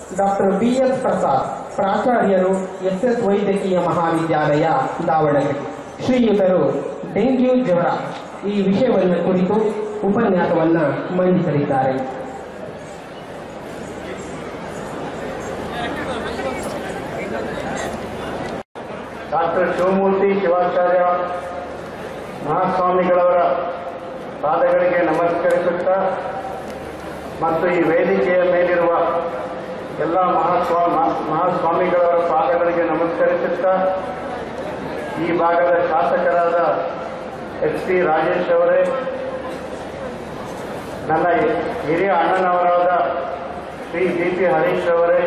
Doctor B S Prasad ಪ್ರಾಚಾರ್ಯರು S S ವೈದ್ಯಕೀಯ ಮಹಾವಿದ್ಯಾಲಯ ದಾವಣಗೆರೆ ಶ್ರೀಯುತರು ಡೆಂಗ್ಯೂ ಜ್ವರ ಈ ವಿಷಯವನ್ನು ಕುರಿತು ಉಪನ್ಯಾಸವನ್ನ ಮಂಡಿಸಲಿದ್ದಾರೆ ಡಾಕ್ಟರ್ ಶಿವಮೂರ್ತಿ ಶಿವಾಚಾರ್ಯ ಮಹಾಸ್ವಾಮಿಗಳವರ ಪಾದಗಳಿಗೆ ನಮಸ್ಕರಿಸುತ್ತಾ ಮತ್ತು ಈ ವೇದಿಕೆಯ ಮೇಲಿರುವ ಎಲ್ಲ ಮಹಾಸ್ವಾ ಮಹಾ- ಮಹಾಸ್ವಾಮಿಗಳವರ ಪಾದಗಳಿಗೆ ನಮಸ್ಕರಿಸುತ್ತಾ ಈ ಭಾಗದ ಶಾಸಕರಾದ ಎಚ್ ಪಿ ರಾಜೇಶ್ ಅವರೇ ನನ್ನ ಹಿರಿಯ ಅಣ್ಣನವರಾದ ಶ್ರೀ ಡಿ ಪಿ ಹರೀಶ್ ಅವರೇ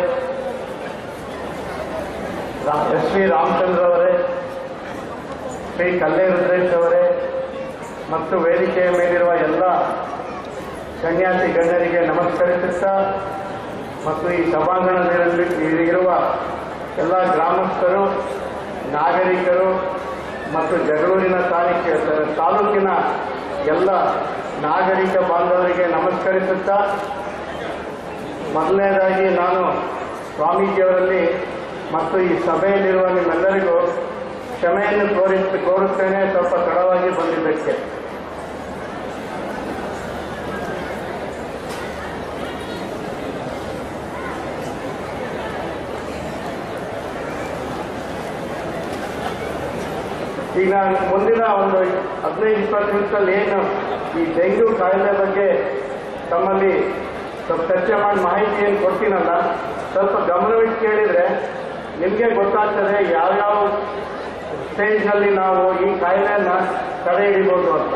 ಎಸ್ ವಿ ರಾಮಚಂದ್ರ ಅವರೇ ಶ್ರೀ ಕಲ್ಲೆ ರುದ್ರೇಶ್ ಅವರೇ ಮತ್ತು ವೇದಿಕೆಯ ಮೇಲಿರುವ ಎಲ್ಲ ಸನ್ಯಾಸಿ ಗಣ್ಯರಿಗೆ ನಮಸ್ಕರಿಸುತ್ತಾ ಮತ್ತು ಈ ಸಭಾಂಗಣದಲ್ಲಿ ಇರುವ ಎಲ್ಲ ಗ್ರಾಮಸ್ಥರು ನಾಗರಿಕರು ಮತ್ತು ಜಗಳೂರಿನ ತಾಲೂಕಿನ ತಾಲೂಕಿನ ಎಲ್ಲ ನಾಗರಿಕ ಬಾಂಧವರಿಗೆ ನಮಸ್ಕರಿಸುತ್ತಾ ಮೊದಲನೇದಾಗಿ ನಾನು ಸ್ವಾಮೀಜಿಯವರಲ್ಲಿ ಮತ್ತು ಈ ಸಭೆಯಲ್ಲಿರುವ ನಿಮ್ಮೆಲ್ಲರಿಗೂ ಕ್ಷಮೆಯನ್ನು ಕೋರಿ ಕೋರುತ್ತೇನೆ ಸ್ವಲ್ಪ ತಡವಾಗಿ ಬಂದಿದ್ದಕ್ಕೆ ಈಗ ಮುಂದಿನ ಒಂದು ಹದಿನೈದು ಇಪ್ಪತ್ತು ನಿಮಿಷದಲ್ಲಿ ಏನು ಈ ಡೆಂಗ್ಯೂ ಕಾಯಿಲೆ ಬಗ್ಗೆ ತಮ್ಮಲ್ಲಿ ಸ್ವಲ್ಪ ಚರ್ಚೆ ಮಾಡಿ ಮಾಹಿತಿಯನ್ನು ಕೊಡ್ತೀನಲ್ಲ ಸ್ವಲ್ಪ ಗಮನವಿಟ್ಟು ಕೇಳಿದರೆ ನಿಮಗೆ ಗೊತ್ತಾಗ್ತದೆ ಯಾವ್ಯಾವ ಸ್ಟೇಜ್ನಲ್ಲಿ ನಾವು ಈ ಕಾಯಿಲೆಯನ್ನ ತಡೆ ಹಿಡಿಬೋದು ಅಂತ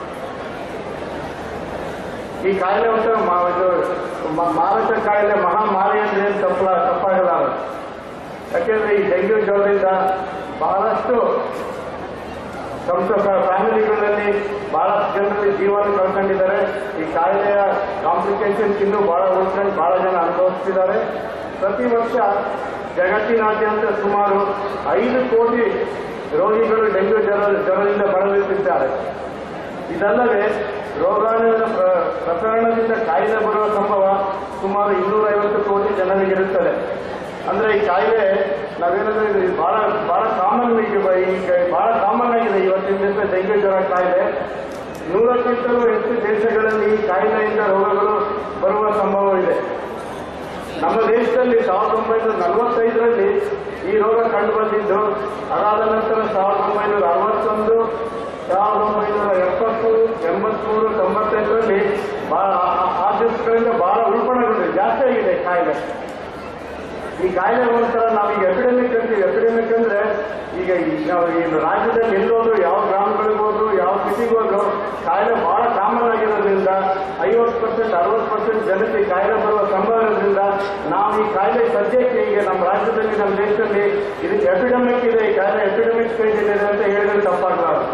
ಈ ಕಾಯಿಲೆ ಒಂಥರ ಮಾ- ಇದು ಮ- ಮಾರಕ ಕಾಯಿಲೆ ಮಹಾಮಾರಿ ಅಂದ್ರೆ ಏನು ತಪ್ಪ ತಪ್ಪಾಗಲಾರದು ಯಾಕೆಂದ್ರೆ ಈ ಡೆಂಗ್ಯೂ ಜ್ವರದಿಂದ ಬಹಳಷ್ಟು ಸಂತ ಫ್ಯಾಮಿಲಿಗಳಲ್ಲಿ ಬಹಳಷ್ಟು ಜನರಲ್ಲಿ ಜೀವನ ಕಳ್ಕೊಂಡಿದ್ದಾರೆ ಈ ಕಾಯಿಲೆಯ ಕಾಂಪ್ಲಿಕೇಶನ್ಸ್ ಇನ್ನೂ ಬಹಳ ಉಳ್ಕೊಂಡು ಬಹಳ ಜನ ಅನುಭವಿಸ್ತಿದ್ದಾರೆ ಪ್ರತಿ ವರ್ಷ ಜಗತ್ತಿನಾದ್ಯಂತ ಸುಮಾರು ಐದು ಕೋಟಿ ರೋಗಿಗಳು ಡೆಂಗ್ಯೂ ಜ್ವರ ಜ್ವರದಿಂದ ಬಳಲುತ್ತಿದ್ದಾರೆ ಇದಲ್ಲದೆ ರೋಗಾಣುವಿನ ಪ್ರ- ಪ್ರಸರಣದಿಂದ ಕಾಯಿಲೆ ಬರುವ ಸಂಭವ ಸುಮಾರು ಇನ್ನೂರೈವತ್ತು ಕೋಟಿ ಜನರಿಗಿರುತ್ತದೆ ಅಂದ್ರೆ ಈ ಕಾಯಿಲೆ ನಾವೇನಂದ್ರೆ ಇದು ಬಹಳ ಬಹಳ ಕಾಮನ್ ಈಗ ಬ- ಈಗ ಬಹಳ ಕಾಮನ್ ಆಗಿದೆ ಇವತ್ತಿನ ದಿವಸ ಡೆಂಗ್ಯೂ ಜ್ವರ ಕಾಯಿಲೆ ನೂರಕ್ಕಿಂತಲೂ ಹೆಚ್ಚು ದೇಶಗಳಲ್ಲಿ ಈ ಕಾಯಿಲೆಯಿಂದ ರೋಗಗಳು ಬರುವ ಸಂಭವವಿದೆ ನಮ್ಮ ದೇಶದಲ್ಲಿ ಸಾವಿರದ ಒಂಬೈನೂರ ನಲವತ್ತೈದರಲ್ಲಿ ಈ ರೋಗ ಕಂಡು ಬಂದಿದ್ದು ಅದಾದ ನಂತರ ಸಾವಿರದ ಒಂಬೈನೂರ ಅರವತ್ತೊಂದು ಸಾವಿರದ ಒಂಬೈನೂರ ಎಪ್ಪತ್ತು ಎಂಬತ್ಮೂರು ತೊಂಬತ್ತೆಂಟರಲ್ಲಿ ಬಹಳ ಆ- ಆ ದಿವಸಗಳಿಂದ ಬಹಳ ಉಲ್ಬಣಗೊಂಡಿದೆ ಜಾಸ್ತಿ ಆಗಿದೆ ಈ ಕಾಯಿಲೆ ಈ ಕಾಯಿಲೆ ಒಂಥರ ನಾವೀಗ ಎಪಿಡೆಮಿಕ್ ಅಂತೀವಿ ಎಪಿಡೆಮಿಕ್ ಅಂದ್ರೆ ಈಗ ಈ- ನಾವು ಈ ರಾಜ್ಯದಲ್ಲಿ ಎಲ್ಲೋದ್ರು ಯಾವ ಗ್ರಾಮಗಳಿಗೆ ಹೋದ್ರು ಯಾವ ಸಿಟಿಗೆ ಹೋದ್ರು ಕಾಯಿಲೆ ಬಹಳ ಕಾಮನ್ ಆಗಿರೋದ್ರಿಂದ ಐವತ್ತು ಪರ್ಸೆಂಟ್ ಅರವತ್ತು ಪರ್ಸೆಂಟ್ ಜನಕ್ಕೆ ಈ ಕಾಯಿಲೆ ಬರುವ ಸಂಭವ ಇರೋದ್ರಿಂದ ನಾವು ಈ ಕಾಯಿಲೆ ಸದ್ಯಕ್ಕೆ ಈಗ ನಮ್ಮ ರಾಜ್ಯದಲ್ಲಿ ನಮ್ಮ ದೇಶದಲ್ಲಿ ಇದಕ್ಕೆ ಎಪಿಡೆಮಿಕ್ ಇದೆ ಈ ಕಾಯಿಲೆ ಎಪಿಡೆಮಿಕ್ ಸ್ಟೇಜ್ ಇದೆ ಅಂತ ಹೇಳಿದ್ರೆ ತಪ್ಪಾಗಲಾರದು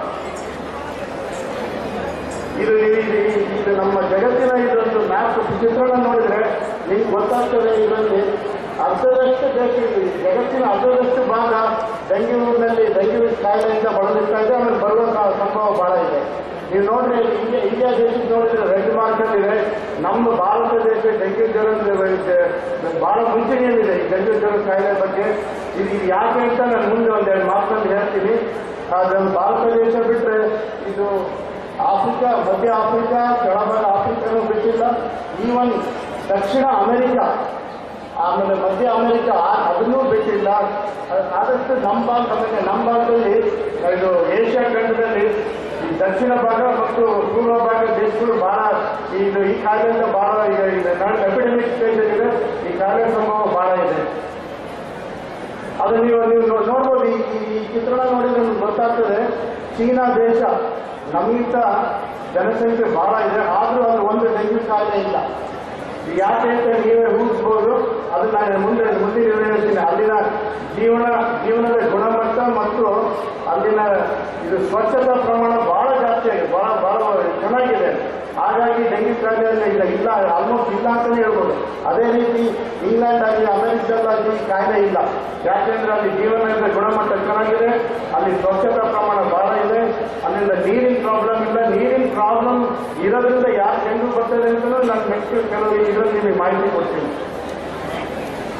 ಇದು ಇದು ಇದು- ಇದು ನಮ್ಮ ಜಗತ್ತಿನ ಇದೊಂದು ಮ್ಯಾಪ್ ಚಿತ್ರಣ ನೋಡಿದ್ರೆ ನಿಮ್ಗೆ ಗೊತ್ತಾಗ್ತದೆ ಇದರಲ್ಲಿ ಅರ್ಧದಷ್ಟು ದೇಶ ಇದೆ. ಜಗತ್ತಿನ ಅರ್ಧದಷ್ಟು ಭಾಗ ಡೆಂಗ್ಯೂನಲ್ಲಿ ಡೆಂಗ್ಯೂ ಕಾಯಿಲೆಯಿಂದ ಬಳಲಿಸ್ತಾ ಇದೆ ಆಮೇಲೆ ಬರುವ ಸ- ಸಂಭವ ಬಹಳ ಇದೆ ನೀವು ನೋಡ್ರಿ ಇಂಡಿಯಾ ಇಂಡಿಯಾ ದೇಶಕ್ಕೆ ನೋಡಿದ್ರೆ ರೆಡ್ ಮಾರ್ಕ್ ಇದೆ ನಮ್ಮ ಭಾರತ ದೇಶ ಡೆಂಗ್ಯೂ ಜ್ವರ ಬಹಳ ಮುಂಚೂಣಿಯಲ್ಲಿದೆ ಈ ಡೆಂಗ್ಯೂ ಜ್ವರ ಕಾಯಿಲೆ ಬಗ್ಗೆ ಇದು ಇದು ಯಾಕೆ ಅಂತ ನಾನು ಮುಂದೆ ಒಂದೆರಡು ಮಾತನ್ನು ಹೇಳ್ತೀನಿ ಆದ್ರೆ ಭಾರತ ದೇಶ ಬಿಟ್ಟರೆ ಇದು ಆಫ್ರಿಕಾ ಮಧ್ಯ ಆಫ್ರಿಕಾ ಕೆಳಭಾಗ ಆಫ್ರಿಕಾನೂ ಬಿಟ್ಟಿಲ್ಲ ಈವನ್ ದಕ್ಷಿಣ ಅಮೆರಿಕ ಆಮೇಲೆ ಮಧ್ಯ ಅಮೆರಿಕ ಆ- ಅದನ್ನೂ ಬಿಟ್ಟಿಲ್ಲ ಅದ್- ಆದಷ್ಟು ನಮ್ಮ ಭಾಗ ಆಮೇಲೆ ನಮ್ಮ ಭಾಗದಲ್ಲಿ ಇದು ಏಷ್ಯಾ ಖಂಡದಲ್ಲಿ ಈ ದಕ್ಷಿಣ ಭಾಗ ಮತ್ತು ಪೂರ್ವ ಭಾಗ ದೇಶಗಳು ಬಹಳ ಇದು ಈ ಕಾಯಿಲೆಯಿಂದ ಬಹಳ ಈಗ ಇದೆ ಎಪಿಡೆಮಿಕ್ ಸ್ಟೇಜ್ ಇದೆ ಈ ಕಾಯಿಲೆ ಸಂಭವ ಬಹಳ ಇದೆ ಅದು ನೀವು ನೀವು ನೋ- ನೋಡ್ಬೋದು ಈ ಈ- ಈ ಚಿತ್ರಣ ನೋಡಿದ್ರೆ ನಿಮ್ಗೆ ಗೊತ್ತಾಗ್ತದೆ ಚೀನಾ ದೇಶ ನಮಗಿಂತ ಜನಸಂಖ್ಯೆ ಬಹಳ ಇದೆ ಆದರೂ ಅದು ಒಂದು ಡೆಂಗ್ಯೂ ಕಾಯಿಲೆ ಇಲ್ಲ ಇದು ಯಾಕೆ ಅಂತ ನೀವೇ ಊಹಿಸ್ಬೋದು ಅದನ್ನ ನಾನು ಮುಂದೆ ಮುಂದಿನ ಹೇಳ್ತೀನಿ ಅಲ್ಲಿನ ಜೀವನ ಜೀವನದ ಗುಣಮಟ್ಟ ಮತ್ತು ಅಲ್ಲಿನ ಇದು ಸ್ವಚ್ಛತಾ ಪ್ರಮಾಣ ಬಹಳ ಜಾಸ್ತಿ ಆಗಿದೆ ಬಹಳ ಬಹಳ ಚೆನ್ನಾಗಿದೆ ಹಾಗಾಗಿ ಡೆಂಗ್ಯೂ ಕಾಯಿಲೆ ಅಲ್ಲಿ ಇಲ್ಲ ಇಲ್ಲ ಆಲ್ಮೋಸ್ಟ್ ಇಲ್ಲ ಅಂತಲೇ ಹೇಳ್ಬೋದು ಅದೇ ರೀತಿ ಇಂಗ್ಲೆಂಡ್ ಆಗಲಿ ಅಮೆರಿಕದಲ್ಲಾಗಲಿ ಈ ಕಾಯಿಲೆ ಇಲ್ಲ ಯಾಕೆಂದ್ರೆ ಅಲ್ಲಿ ಜೀವನದ ಗುಣಮಟ್ಟ ಚೆನ್ನಾಗಿದೆ ಅಲ್ಲಿ ಸ್ವಚ್ಛತಾ ಪ್ರಮಾಣ ಬಹಳ ಇದೆ ಅಲ್ಲಿಂದ ನೀರಿನ ಪ್ರಾಬ್ಲಮ್ ಇಲ್ಲ ನೀರಿನ ಪ್ರಾಬ್ಲಮ್ ಇರೋದ್ರಿಂದ ಯಾಕೆ ಡೆಂಗ್ಯೂ ಬರ್ತದೆ ಅಂತಲೂ ನಾನು ನೆಕ್ಸ್ಟ್ ಕೆಲವು ಇದರಲ್ಲಿ ನಿಮಗೆ ಮಾಹಿತಿ ಕೊಡ್ತೀನಿ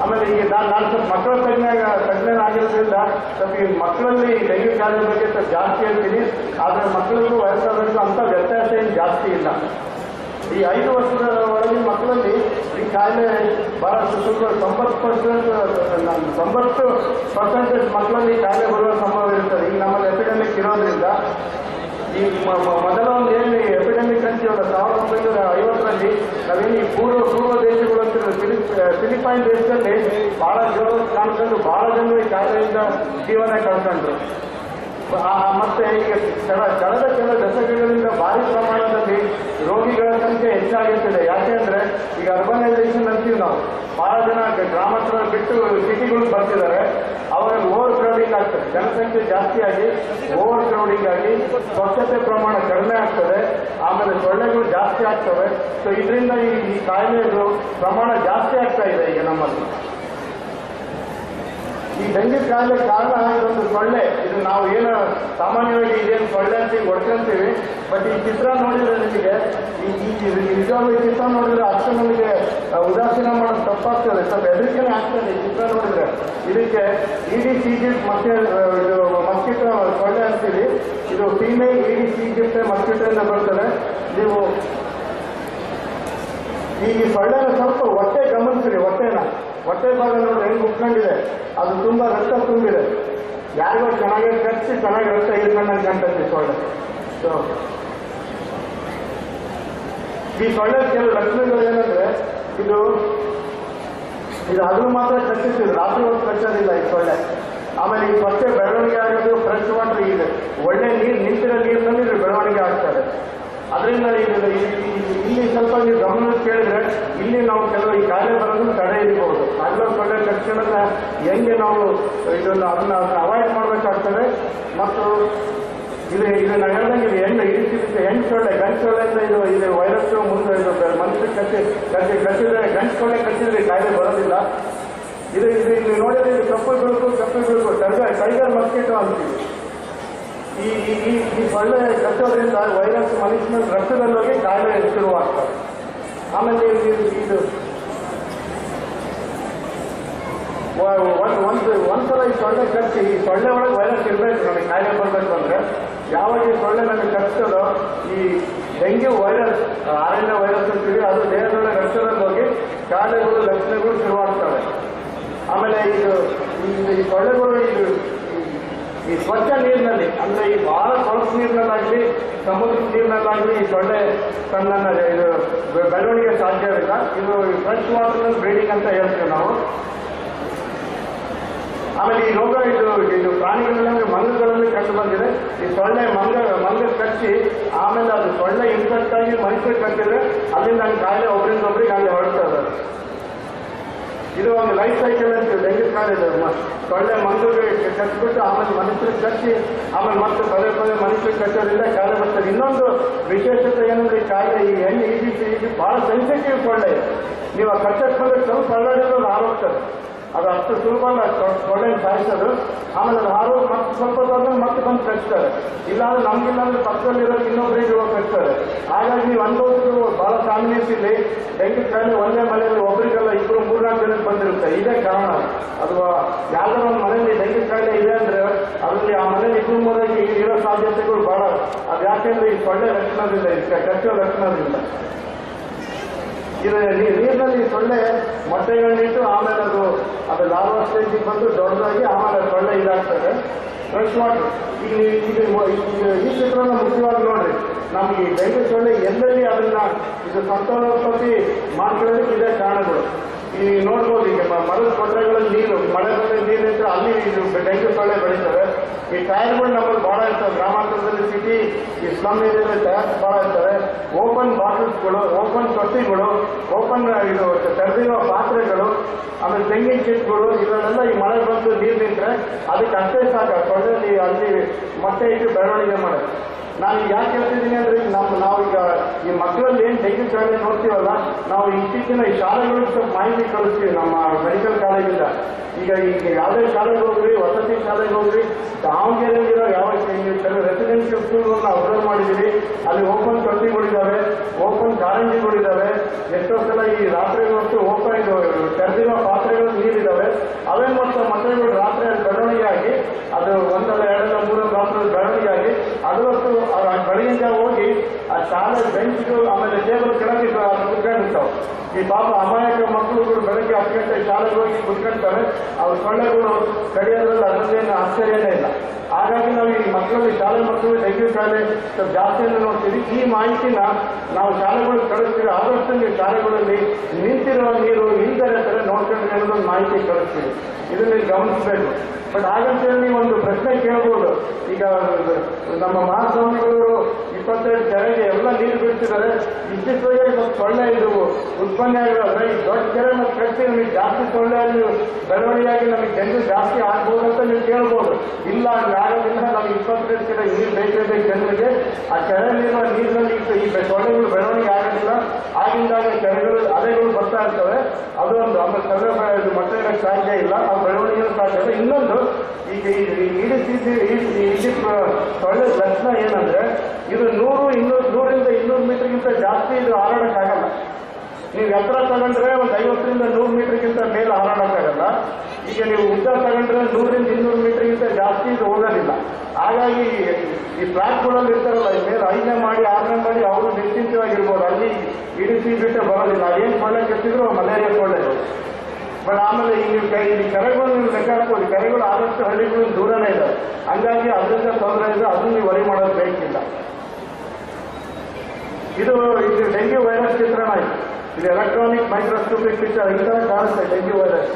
ಆಮೇಲೆ ಈಗ ನಾನು ನಾನು ಸ್ವಲ್ಪ ಮಕ್ಕಳ ತಜ್ಞ ತಜ್ಞನಾಗಿರೋದ್ರಿಂದ ಸ್ವಲ್ಪ ಈ ಮಕ್ಕಳಲ್ಲಿ ಡೆಂಗ್ಯೂ ಕಾಯಿಲೆ ಬಗ್ಗೆ ಸ್ವಲ್ಪ ಜಾಸ್ತಿ ಹೇಳ್ತೀನಿ ಆದರೆ ಮಕ್ಕಳಿಗೂ ವಯಸ್ಸಾದವರಿಗೂ ಅಂತ ವ್ಯತ್ಯಾಸ ಏನು ಜಾಸ್ತಿ ಇಲ್ಲ ಈ ಐದು ವರ್ಷದ ಒಳಗಿನ ಮಕ್ಕಳಲ್ಲಿ ಈ ಕಾಯಿಲೆ ಬಹಳ ಸ್ವಲ್ಪ ತೊಂಬತ್ತು ಪರ್ಸೆಂಟ್ ತೊಂಬತ್ತು ಪರ್ಸೆಂಟೇಜ್ ಮಕ್ಕಳಲ್ಲಿ ಈ ಕಾಯಿಲೆ ಬರುವ ಸಂಭವ ಇರ್ತದೆ ಈಗ ನಮ್ಮಲ್ಲಿ ಎಪಿಡೆಮಿಕ್ ಇರೋದ್ರಿಂದ ಈ ಮ- ಮ- ಮೊದಲ ಒಂದು ಏನು ಎಪಿಡೆಮಿಕ್ ಅಂತೀವಲ್ಲ ಸಾವಿರದ ಒಂಬೈನೂರ ಐವತ್ತರಲ್ಲಿ ನಾವೇನು ಈ ಪೂರ್ವ ಪೂರ್ವ ದೇಶಗಳು ಅಂತಿರೋ ಫಿಲಿಪ್ ಫಿಲಿಪೈನ್ ದೇಶದಲ್ಲಿ ಬಹಳ ಜೋರ ಕಾಣ್ಕೊಂಡು ಬಹಳ ಜನರು ಈ ಕಾಯಿಲೆಯಿಂದ ಜೀವನ ಕಳ್ಕೊಂಡ್ರು ಆ- ಆ ಮತ್ತೆ ಈಗ ಕೆಲ ಕಳೆದ ಕೆಲ ದಶಕಗಳಿಂದ ಭಾರಿ ಪ್ರಮಾಣದಲ್ಲಿ ರೋಗಿಗಳ ಸಂಖ್ಯೆ ಹೆಚ್ಚಾಗಿರ್ತದೆ ಯಾಕೆಂದ್ರೆ ಈಗ ಅರ್ಬನೈಸೇಷನ್ ಅಂತೀವಿ ನಾವು ಬಹಳ ಜನ ಗ- ಗ್ರಾಮಾಂತರ ಬಿಟ್ಟು ಸಿಟಿಗಳಿಗೆ ಬರ್ತಿದ್ದಾರೆ ಅವಾಗ ಓವರ್ ಕ್ರೌಡಿಂಗ್ ಆಗ್ತದೆ ಜನಸಂಖ್ಯೆ ಜಾಸ್ತಿ ಆಗಿ ಓವರ್ ಕ್ರೌಡಿಂಗ್ ಆಗಿ ಸ್ವಚ್ಛತೆ ಪ್ರಮಾಣ ಕಡಿಮೆ ಆಗ್ತದೆ ಆಮೇಲೆ ಸೊಳ್ಳೆಗಳು ಜಾಸ್ತಿ ಆಗ್ತವೆ ಸೊ ಇದರಿಂದ ಈ ಈ ಕಾಯಿಲೆಗಳು ಪ್ರಮಾಣ ಜಾಸ್ತಿ ಆಗ್ತಾ ಇದೆ ಈಗ ನಮ್ಮಲ್ಲಿ ಈ ಡೆಂಗ್ಯೂ ಕಾಯಿಲೆ ಕಾರಣ ಇದೊಂದು ಸೊಳ್ಳೆ ಇದು ನಾವು ಏನು ಸಾಮಾನ್ಯವಾಗಿ ಇದೇನು ಸೊಳ್ಳೆ ಅಂತ ಈಗ ಹೊಡ್ಕೊಂತೀವಿ ಬಟ್ ಈ ಚಿತ್ರ ನೋಡಿದ್ರೆ ನಿಮಗೆ ಈ ಈ ಈ ನಿಜವಾಗ್ಲೂ ಈ ಚಿತ್ರ ನೋಡಿದ್ರೆ ಅಷ್ಟು ನಮಗೆ ಆ, ಉದಾಸೀನ ಮಾಡೋದು ತಪ್ಪಾಗ್ತದೆ ಸ್ವಲ್ಪ ಹೆದರಿಕೆನೇ ಆಗ್ತದೆ ಈ ಚಿತ್ರ ನೋಡಿದ್ರೆ ಇದಕ್ಕೆ ಇಡಿ ಸೀಜಿಟ್ ಮತ್ತೆ ಆ, ಇದು ಮಸ್ಕಿಟೋ ಸೊಳ್ಳೆ ಅಂತೀವಿ ಇದು ಫೀಮೇಲ್ ಇಡಿ ಸೀಜಿಟ್ ಮಸ್ಕಿಟೋ ಇಂದ ಬರ್ತದೆ ನೀವು ಈ ಈ ಸೊಳ್ಳೆನ ಸ್ವಲ್ಪ ಹೊಟ್ಟೆ ಗಮನಿಸಿರಿ ಹೊಟ್ಟೆನ ಹೊಟ್ಟೆ ಭಾಗ ನೋಡ್ರಿ ಹೆಂಗ್ ಉಟ್ಕೊಂಡಿದೆ ಅದು ತುಂಬಾ ರಕ್ತ ತುಂಬಿದೆ ಯಾರಿಗೋ ಚೆನ್ನಾಗಿ ಕಚ್ಚಿ ಚೆನ್ನಾಗಿ ರಕ್ತ ಇಳ್ಕೊಂಡಂಗೆ ಕಾಣ್ತದೆ ಈ ಸೊಳ್ಳೆ ಸೊ ಈ ಸೊಳ್ಳೆ ಕೆಲವು ಲಕ್ಷಣಗಳು ಏನಂದ್ರೆ ಇದು ಇದು ಹಗಲು ಮಾತ್ರ ಕಚ್ಚಿರ್ತೀವಿ ರಾತ್ರಿ ಹೊತ್ತು ಕಚ್ಚೋದಿಲ್ಲ ಈ ಸೊಳ್ಳೆ ಆಮೇಲೆ ಈ ಸೊಟ್ಟೆ ಬೆಳವಣಿಗೆ ಆಗೋದು ಫ್ರೆಶ್ ವಾಟರ್ ಇದೆ ಒಳ್ಳೆ ನೀರು ನಿಂತಿರೋ ನೀರಿನಲ್ಲಿ ಇದು ಬೆಳವಣಿಗೆ ಆಗ್ತದೆ ಅದರಿಂದ ಇದು ಈ- ಈ- ಇಲ್ಲಿ ಸ್ವಲ್ಪ ನೀವು ಗಮನ ಕೇಳಿದ್ರೆ ಇಲ್ಲಿ ನಾವು ಕೆಲವು ಈ ಕಾಯಿಲೆ ಬರೋದನ್ನು ತಡೆ ಹಿಡಿಬಹುದು ಹಗಲು ಸೊಳ್ಳೆ ಕಚ್ಕೊಳ್ಳೋದ ಹೆಂಗೆ ನಾವು ಇದನ್ನು ಅದನ್ನ ಅವಾಯ್ಡ್ ಮಾಡಬೇಕಾಗ್ತದೆ ಮತ್ತು ಇದು ಇದು ನಾನು ಹೇಳ್ದಂಗೆ ಇದು ಹೆಣ್ಣು ಇರಿಸಿರುತ್ತೆ ಹೆಣ್ಣು ಸೊಳ್ಳೆ ಗಂಟು ಸೊಳ್ಳೆ ಅಂತ ಇದು ಇದು ವೈರಸ್ ಮುಂದೆ ಇದು ಮನುಷ್ಯ ಕಚ್ಚಿ ಕಚ್ಚಿ ಕಚ್ಚಿದ್ರೆ ಗಂಟು ಸೊಳ್ಳೆ ಕಚ್ಚಿದ್ರೆ ಕಾಯಿಲೆ ಬರೋದಿಲ್ಲ ಇದು ಇದು ಇದು ನೋಡಿದ್ರೆ ಇದು ಕಪ್ಪು ಬಿಳುಕು ಕಪ್ಪು ಬಿಳುಕು ಟೈಗರ್ ಟೈಗರ್ ಮಸ್ಕಿಟೋ ಅಂತೀವಿ ಈ ಈ ಈ ಈ ಸೊಳ್ಳೆ ಕಚ್ಚೋದ್ರಿಂದ ವೈರಸ್ ಮನುಷ್ಯನ ರಕ್ತದಲ್ಲಿ ಹೋಗಿ ಕಾಯಿಲೆ ಶುರುವಾಗ್ತದೆ ಆಮೇಲೆ ಇದು ಇದು ವ- ಒಂದ್ ಒಂದು ಒಂದ್ಸಲ ಈ ಸೊಳ್ಳೆ ಕಚ್ಚಿ ಈ ಸೊಳ್ಳೆ ಒಳಗೆ ವೈರಸ್ ಇರಬೇಕು ನಮಗೆ ಕಾಯಿಲೆ ಬರಬೇಕು ಅಂದ್ರೆ ಯಾವಾಗ ಈ ಸೊಳ್ಳೆ ನಮಗೆ ಕಚ್ಚೋದೋ ಈ ಡೆಂಗ್ಯೂ ವೈರಸ್ ಆರಣ್ಯ ವೈರಸ್ ಅಂತೀವಿ ಅದು ದೇಹದೊಳಗೆ ರಕ್ತದಲ್ಲಿ ಹೋಗಿ ಕಾಯಿಲೆಗಳು ಲಕ್ಷಣಗಳು ಶುರುವಾಗ್ತವೆ ಆಮೇಲೆ ಇದು ಈ- ಈ ಸೊಳ್ಳೆಗಳು ಇದು ಈ- ಈ ಸ್ವಚ್ಛ ನೀರಿನಲ್ಲಿ ಅಂದ್ರೆ ಈ ಬಹಳ ಕೊಳಕು ನೀರಿನಲ್ಲಾಗ್ಲಿ ಸಮುದ್ರ ನೀರಿನಲ್ಲಾಗ್ಲಿ ಈ ಸೊಳ್ಳೆ ತನ್ನ ಇದು ಬೆ- ಬೆಳವಣಿಗೆ ಸಾಧ್ಯವಿಲ್ಲ ಇದು ಫ್ರೆಶ್ ವಾಟರ್ ಬ್ರೀಡಿಂಗ್ ಅಂತ ಹೇಳ್ತೀವಿ ನಾವು ಆಮೇಲೆ ಈ ರೋಗ ಇದು ಇದು ಪ್ರಾಣಿಗಳಲ್ಲಿ ಮಂಗಗಳಲ್ಲಿ ಕಂಡು ಬಂದಿದೆ ಈ ಸೊಳ್ಳೆ ಮಂಗ ಮಂಗ ಕಚ್ಚಿ ಆಮೇಲೆ ಅದು ಸೊಳ್ಳೆ ಇನ್ಫೆಕ್ಟ್ ಆಗಿ ಮನುಷ್ಯರಿಗೆ ಕಟ್ಟಿದ್ರೆ ಅಲ್ಲಿಂದ ಹಂಗೆ ಕಾಯಿಲೆ ಒಬ್ಬರಿಂದ ಒಬ್ರಿಗೆ ಹಂಗೆ ಹೊರಡ್ತಾ ಇದ್ದಾರೆ ಇದು ಒಂದು ಲೈಫ್ ಸೈಕಲ್ ಅಂತ ಡೆಂಗ್ಯೂ ಕಾಯಿಲೆ ಇದೆ. ಮ- ಸೊಳ್ಳೆ ಮಂಗಗೆ ಕಚ್ಚಿಬಿಟ್ಟು ಆಮೇಲೆ ಮನುಷ್ಯರಿಗೆ ಕಚ್ಚಿ ಆಮೇಲೆ ಮತ್ತೆ ಪದೇ ಪದೇ ಮನುಷ್ಯರಿಗೆ ಕಚ್ಚೋದ್ರಿಂದ ಕಾಯಿಲೆ ಬರ್ತದೆ ಇನ್ನೊಂದು ವಿಶೇಷತೆ ಏನಂದ್ರೆ ಈ ಕಾಯಿಲೆ ಈ ಹೆಣ್ಣು ಈಜಿಸಿ ಇದು ಬಹಳ ಸೆನ್ಸಿಟಿವ್ ಸೊಳ್ಳೆ ಇದು. ನೀವು ಆ ಕಚ್ಚಕ್ಕೆ ಬಂದ್ರೆ ಸ್ವಲ್ಪ ಅಲ್ಲಾಡಿದ್ರೆ ಅದು ಹಾರೋಗ್ತದೆ ಅದು ಅಷ್ಟು ಸುಲಭ ಅಲ್ಲ ಸೊ- ಸೊಳ್ಳೆ ಸಾಯಿಸೋದು ಆಮೇಲೆ ಅದು ಹಾರು ಮತ್ತೆ ಸ್ವಲ್ಪ ಹೊತ್ತಾದ್ಮೇಲೆ ಮತ್ತೆ ಬಂದು ಕಚ್ತಾರೆ ಇಲ್ಲಾಂದ್ರೆ ನಮ್ಗಿಲ್ಲ ಅಂದ್ರೆ ಪಕ್ಕದಲ್ಲಿರೋ ಇನ್ನೊಬ್ಬರಿಗೆ ಹೋಗಿ ಕಚ್ತಾರೆ ಹಾಗಾಗಿ ನೀವು ಅನುಭವಿಸಿದ್ರು ಬಹಳ ಕಾಂಬಿನೇಷನ್ ಇಲ್ಲಿ ಡೆಂಗ್ಯೂ ಕಾಯಿಲೆ ಒಂದೇ ಮನೆಯಲ್ಲಿ ಒಬ್ಬರಿಗೆಲ್ಲ ಇಬ್ಬರು ಮೂರ್ನಾಲ್ಕು ಜನಕ್ಕೆ ಬಂದಿರುತ್ತೆ ಇದೇ ಕಾರಣ ಅದು ಯಾವ್ದಾರ ಒಂದು ಮನೆಯಲ್ಲಿ ಡೆಂಗ್ಯೂ ಕಾಯಿಲೆ ಇದೆ ಅಂದ್ರೆ ಅದರಲ್ಲಿ ಆ ಮನೆಯಲ್ಲಿ ಇಬ್ಬರು ಮೂರಾಗಿ ಇರೋ ಸಾಧ್ಯತೆಗಳು ಬಹಳ ಅದು ಯಾಕೆಂದ್ರೆ ಈ ಸೊಳ್ಳೆ ಲಕ್ಷಣದಿಂದ ಇದಕ್ಕೆ ಕಚ್ಚೋ ಲಕ್ಷಣದಿಂದ ಇದು ನೀ- ನೀರಿನಲ್ಲಿ ಸೊಳ್ಳೆ ಮೊಟ್ಟೆಗಳನ್ನಿಟ್ಟು ಆಮೇಲೆ ಅದು ಅದು ಲಾರ್ವಾ ಸ್ಟೇಜಿಗೆ ಬಂದು ದೊಡ್ಡದಾಗಿ ಆಮೇಲೆ ಸೊಳ್ಳೆ ಇದಾಗ್ತದೆ ಫ್ರೆಶ್ ವಾಟರ್ ಈಗ ನೀವು- ಈಗ ಮೊ- ಈಗ ಈ ಚಿತ್ರನ ಮುಖ್ಯವಾಗಿ ನೋಡ್ರಿ ನಮ್ಗೆ ಈ ಡೆಂಗ್ಯೂ ಸೊಳ್ಳೆ ಎಲ್ಲೆಲ್ಲಿ ಅದನ್ನ ಇದು ಸಂತಾನೋತ್ಪತ್ತಿ ಮಾಡ್ಕೊಳ್ಳೋದಕ್ಕೆ ಇದೇ ಕಾರಣಗಳು ಈ ನೋಡ್ಬೋದು ಈಗ ಮ- ಮರದ ಕೊಟ್ರೆಗಳಲ್ಲಿ ನೀರು ಮಳೆ ಬಂದ ನೀರು ಇದ್ರೆ ಅಲ್ಲಿ ಇದು ಡೆಂಗ್ಯೂ ಸೊಳ್ಳೆ ಬೆಳೀತವೆ ಈ ಟೈರ್ಗಳು ನಮ್ಮಲ್ಲಿ ಬಹಳ ಇರ್ತವೆ ಗ್ರಾಮಾಂತರದಲ್ಲಿ ಸಿಟಿ ಈ ಸ್ಲಮ್ ಏರಿಯಾದಲ್ಲಿ ಟೈರ್ಸ್ ಬಹಳ ಇರ್ತವೆ ಓಪನ್ ಬಾಟಲ್ಸ್ಗಳು ಓಪನ್ ತೊಟ್ಟಿಗಳು ಓಪನ್ ಇದು ತೆರೆದಿರುವ ಪಾತ್ರೆಗಳು ಆಮೇಲೆ ತೆಂಗಿನ ಚಿಪ್ಗಳು ಇವೆಲ್ಲ ಈ ಮಳೆ ಬಂದು ನೀರು ನಿಂತ್ರೆ ಅದಕ್ಕೆ ಅಷ್ಟೇ ಸಾಕ ಸೊಳ್ಳೆಯಲ್ಲಿ ಅಲ್ಲಿ ಮೊಟ್ಟೆ ಇಟ್ಟು ಬೆಳವಣಿಗೆ ಮಾಡೋದು ನಾನು ಈಗ ಯಾಕೆ ಹೇಳ್ತಿದ್ದೀನಿ ಅಂದ್ರೆ ಈಗ ನಮ್ಮ ನಾವೀಗ ಈ ಮಕ್ಕಳಲ್ಲಿ ಏನು ಡೆಂಗ್ಯೂ ಕಾಯಿಲೆ ನೋಡ್ತೀವಲ್ಲ ನಾವು ಇತ್ತೀಚಿನ ಈ ಶಾಲೆಗಳಿಗೆ ಸ್ವಲ್ಪ ಮಾಹಿತಿ ಕಳಿಸ್ತೀವಿ ನಮ್ಮ ಮೆಡಿಕಲ್ ಕಾಲೇಜಿಂದ ಈಗ ಈಗ ಯಾವುದೇ ಶಾಲೆಗೆ ಹೋಗ್ರಿ ವಸತಿ ಶಾಲೆಗೆ ಹೋಗ್ರಿ ದಾವಣಗೆರೆಯಲ್ಲಿರೋ ಯಾವ ಕೆಲವು ರೆಸಿಡೆನ್ಷಿಯಲ್ ಸ್ಕೂಲ್ಗಳನ್ನ ಅಬ್ಸರ್ವ್ ಮಾಡಿದ್ದೀವಿ ಅಲ್ಲಿ ಓಪನ್ ತೊಟ್ಟಿಗಳಿದ್ದಾವೆ ಓಪನ್ ಕಾರಂಜಿಗಳಿದ್ದಾವೆ ಎಷ್ಟೋ ಸಲ ಈ ರಾತ್ರಿ ಹೊತ್ತು ಓಪನ್ ಇದು ತೆರೆದಿರೋ ಪಾತ್ರೆಗಳು ನೀರಿದೆ ಅದರಷ್ಟು ಅವ್ರು ಬೆಳಗಿನ ಜಾವ ಹೋಗಿ ಆ ಶಾಲೆ ಬೆಂಚ್ಗಳು ಆಮೇಲೆ ಟೇಬಲ್ ಕೆಳಗೆ ಕುತ್ಕೊಂಡಿರ್ತಾವೆ ಈ ಪಾಪ ಅಮಾಯಕ ಮಕ್ಕಳುಗಳು ಬೆಳಗ್ಗೆ ಹತ್ತು ಗಂಟೆ ಶಾಲೆಗೆ ಹೋಗಿ ಕುತ್ಕೊಂತಾರೆ ಅವ್ರ ಸೊಳ್ಳೆಗಳು ಕಡಿಯೋದ್ರಲ್ಲಿ ಅದರಲ್ಲೇನು ಆಶ್ಚರ್ಯನೇ ಇಲ್ಲ ಹಾಗಾಗಿ ನಾವು ಈ ಮಕ್ಕಳಲ್ಲಿ ಶಾಲೆ ಮಕ್ಕಳು ಡೆಂಗ್ಯೂ ಕಾಯಿಲೆ ಸ್ವಲ್ಪ ಜಾಸ್ತಿಯನ್ನು ನೋಡ್ತೀವಿ ಈ ಮಾಹಿತಿನ ನಾವು ಶಾಲೆಗಳಿಗೆ ಕಳಿಸ್ತೀವಿ ಆದಷ್ಟು ನೀವು ಶಾಲೆಗಳಲ್ಲಿ ನಿಂತಿರುವ ನೀರು ಇಲ್ದರೆ ತರ ನೋಡ್ಕೊಂಡ್ರೆ ಅನ್ನೋದೊಂದು ಮಾಹಿತಿ ಕಳಿಸ್ತೀವಿ ಇದನ್ನ ನೀವು ಗಮನಿಸಬೇಕು ಬಟ್ ಹಾಗಂತೇಳಿ ನೀವು ಒಂದು ಪ್ರಶ್ನೆ ಕೇಳ್ಬೋದು ಈಗ ನಮ್ಮ ಮಹಾಸ್ವಾಮಿಗಳು ಇಪ್ಪತ್ತೈದು ಕೆರೆಗೆ ಎಲ್ಲ ನೀರು ಬಿಡ್ತಿದ್ದಾರೆ ಇಷ್ಟಿಷ್ಟೊಳಗೆ ಸ್ವಲ್ಪ ಸೊಳ್ಳೆ ಇದು ಉತ್ಪನ್ನ ಆಗಿರೋದ್ರೆ ಈ ದೊಡ್ಡ ಕೆರೆ ಮತ್ತು ಕಟ್ಟಿ ನಮಗೆ ಜಾಸ್ತಿ ಸೊಳ್ಳೆ ಅಲ್ಲಿ ಬೆಳವಣಿಗೆಯಾಗಿ ನಮಗೆ ಡೆಂಗು ಜಾಸ್ತಿ ಆಗ್ಬೋದು ಅಂತ ನೀವು ಕೇಳ್ಬೋದು ಇಲ್ಲ ಹಂಗೆ ಆಗೋದ್ರಿಂದ ನಮಗೆ ಇಪ್ಪತ್ತೈದು ಕೆರೆ ನೀರು ಬೇಕೇ ಬೇಕು ಜನರಿಗೆ ಆ ಕೆರೆಯಲ್ಲಿರುವ ನೀರಿನಲ್ಲಿ ಈ ಬೆ- ಸೊಳ್ಳೆಗಳು ಬೆಳವಣಿಗೆ ಆಗೋದಿಲ್ಲ ಆಗಿಂದಾಗ ಕೆರೆಗಳು ಅಲೆಗಳು ಬರ್ತಾ ಇರ್ತವೆ ಅದು ಒಂದು ಆಮೇಲೆ ಸೊಳ್ಳೆ ಬೆ- ಇದು ಮೊಟ್ಟೆ ಇಡಕ್ಕೆ ಸಾಧ್ಯ ಇಲ್ಲ ಆ ಬೆಳವಣಿಗೆ ಸಾಧ್ಯ ಇಲ್ಲ ಇನ್ನೊಂದು ಈಗ ಈ ಈ- ಇಡೀ ಸ್ಥಿತಿ ಈ ಸೊಳ್ಳೆ ಲಕ್ಷಣ ಏನಂದ್ರೆ ಇದು ನೂರು ಇನ್ನೂರು ನೂರಿಂದ ಇನ್ನೂರು ಮೀಟರ್ಗಿಂತ ಜಾಸ್ತಿ ಇದು ಹಾರಾಡಕ್ಕಾಗಲ್ಲ ನೀವು ಎತ್ತರ ತಗೊಂಡ್ರೆ ಒಂದು ಐವತ್ತರಿಂದ ನೂರು ಮೀಟರ್ಗಿಂತ ಮೇಲೆ ಹಾರಾಡಕ್ಕಾಗಲ್ಲ ಈಗ ನೀವು ಉದ್ದ ತಗೊಂಡ್ರೆ ನೂರಿಂದ ಇನ್ನೂರು ಮೀಟರ್ಗಿಂತ ಜಾಸ್ತಿ ಇದು ಹೋಗೋದಿಲ್ಲ ಹಾಗಾಗಿ ಈ ಫ್ಲಾಟ್ಗಳಲ್ಲಿ ಇರ್ತಾರಲ್ಲ ಈ ಮೇಲೆ ಐದನೇ ಮಾಡಿ ಆರನೇ ಮಾಡಿ ಅವರು ನಿಶ್ಚಿಂತವಾಗಿರ್ಬೋದು ಅಲ್ಲಿ ಇಡಿಸಿ ಬಿಟ್ಟೆ ಬರೋದಿಲ್ಲ ಏನು ಸೊಳ್ಳೆ ಕಟ್ಟಿದ್ರು ಮಲೇರಿಯಾ ಸೊಳ್ಳೆಗಳು ಬಟ್ ಆಮೇಲೆ ಈ ನೀವು ಕೆ- ಈ ಕೆರೆಗಳು ನೀವು ಲೆಕ್ಕ ಹಾಕ್ಬೋದು ಕೆರೆಗಳು ಆದಷ್ಟು ಹಳ್ಳಿಗಳು ದೂರನೇ ಇದೆ ಹಂಗಾಗಿ ಅದರಿಂದ ತೊಂದರೆ ಇದೆ ಅದನ್ನು ನೀವು ವರಿ ಮಾಡೋದು ಬೇಕಿಲ್ಲ ಇದು ಇದು ಡೆಂಗ್ಯೂ ವೈರಸ್ ಚಿತ್ರಣ ಇದು ಇದು ಎಲೆಕ್ಟ್ರಾನಿಕ್ ಮೈಕ್ರೋಸ್ಕೋಪಿಕ್ ಪಿಕ್ಚರ್ ಈ ತರ ಕಾಣಿಸ್ತದೆ ಡೆಂಗ್ಯೂ ವೈರಸ್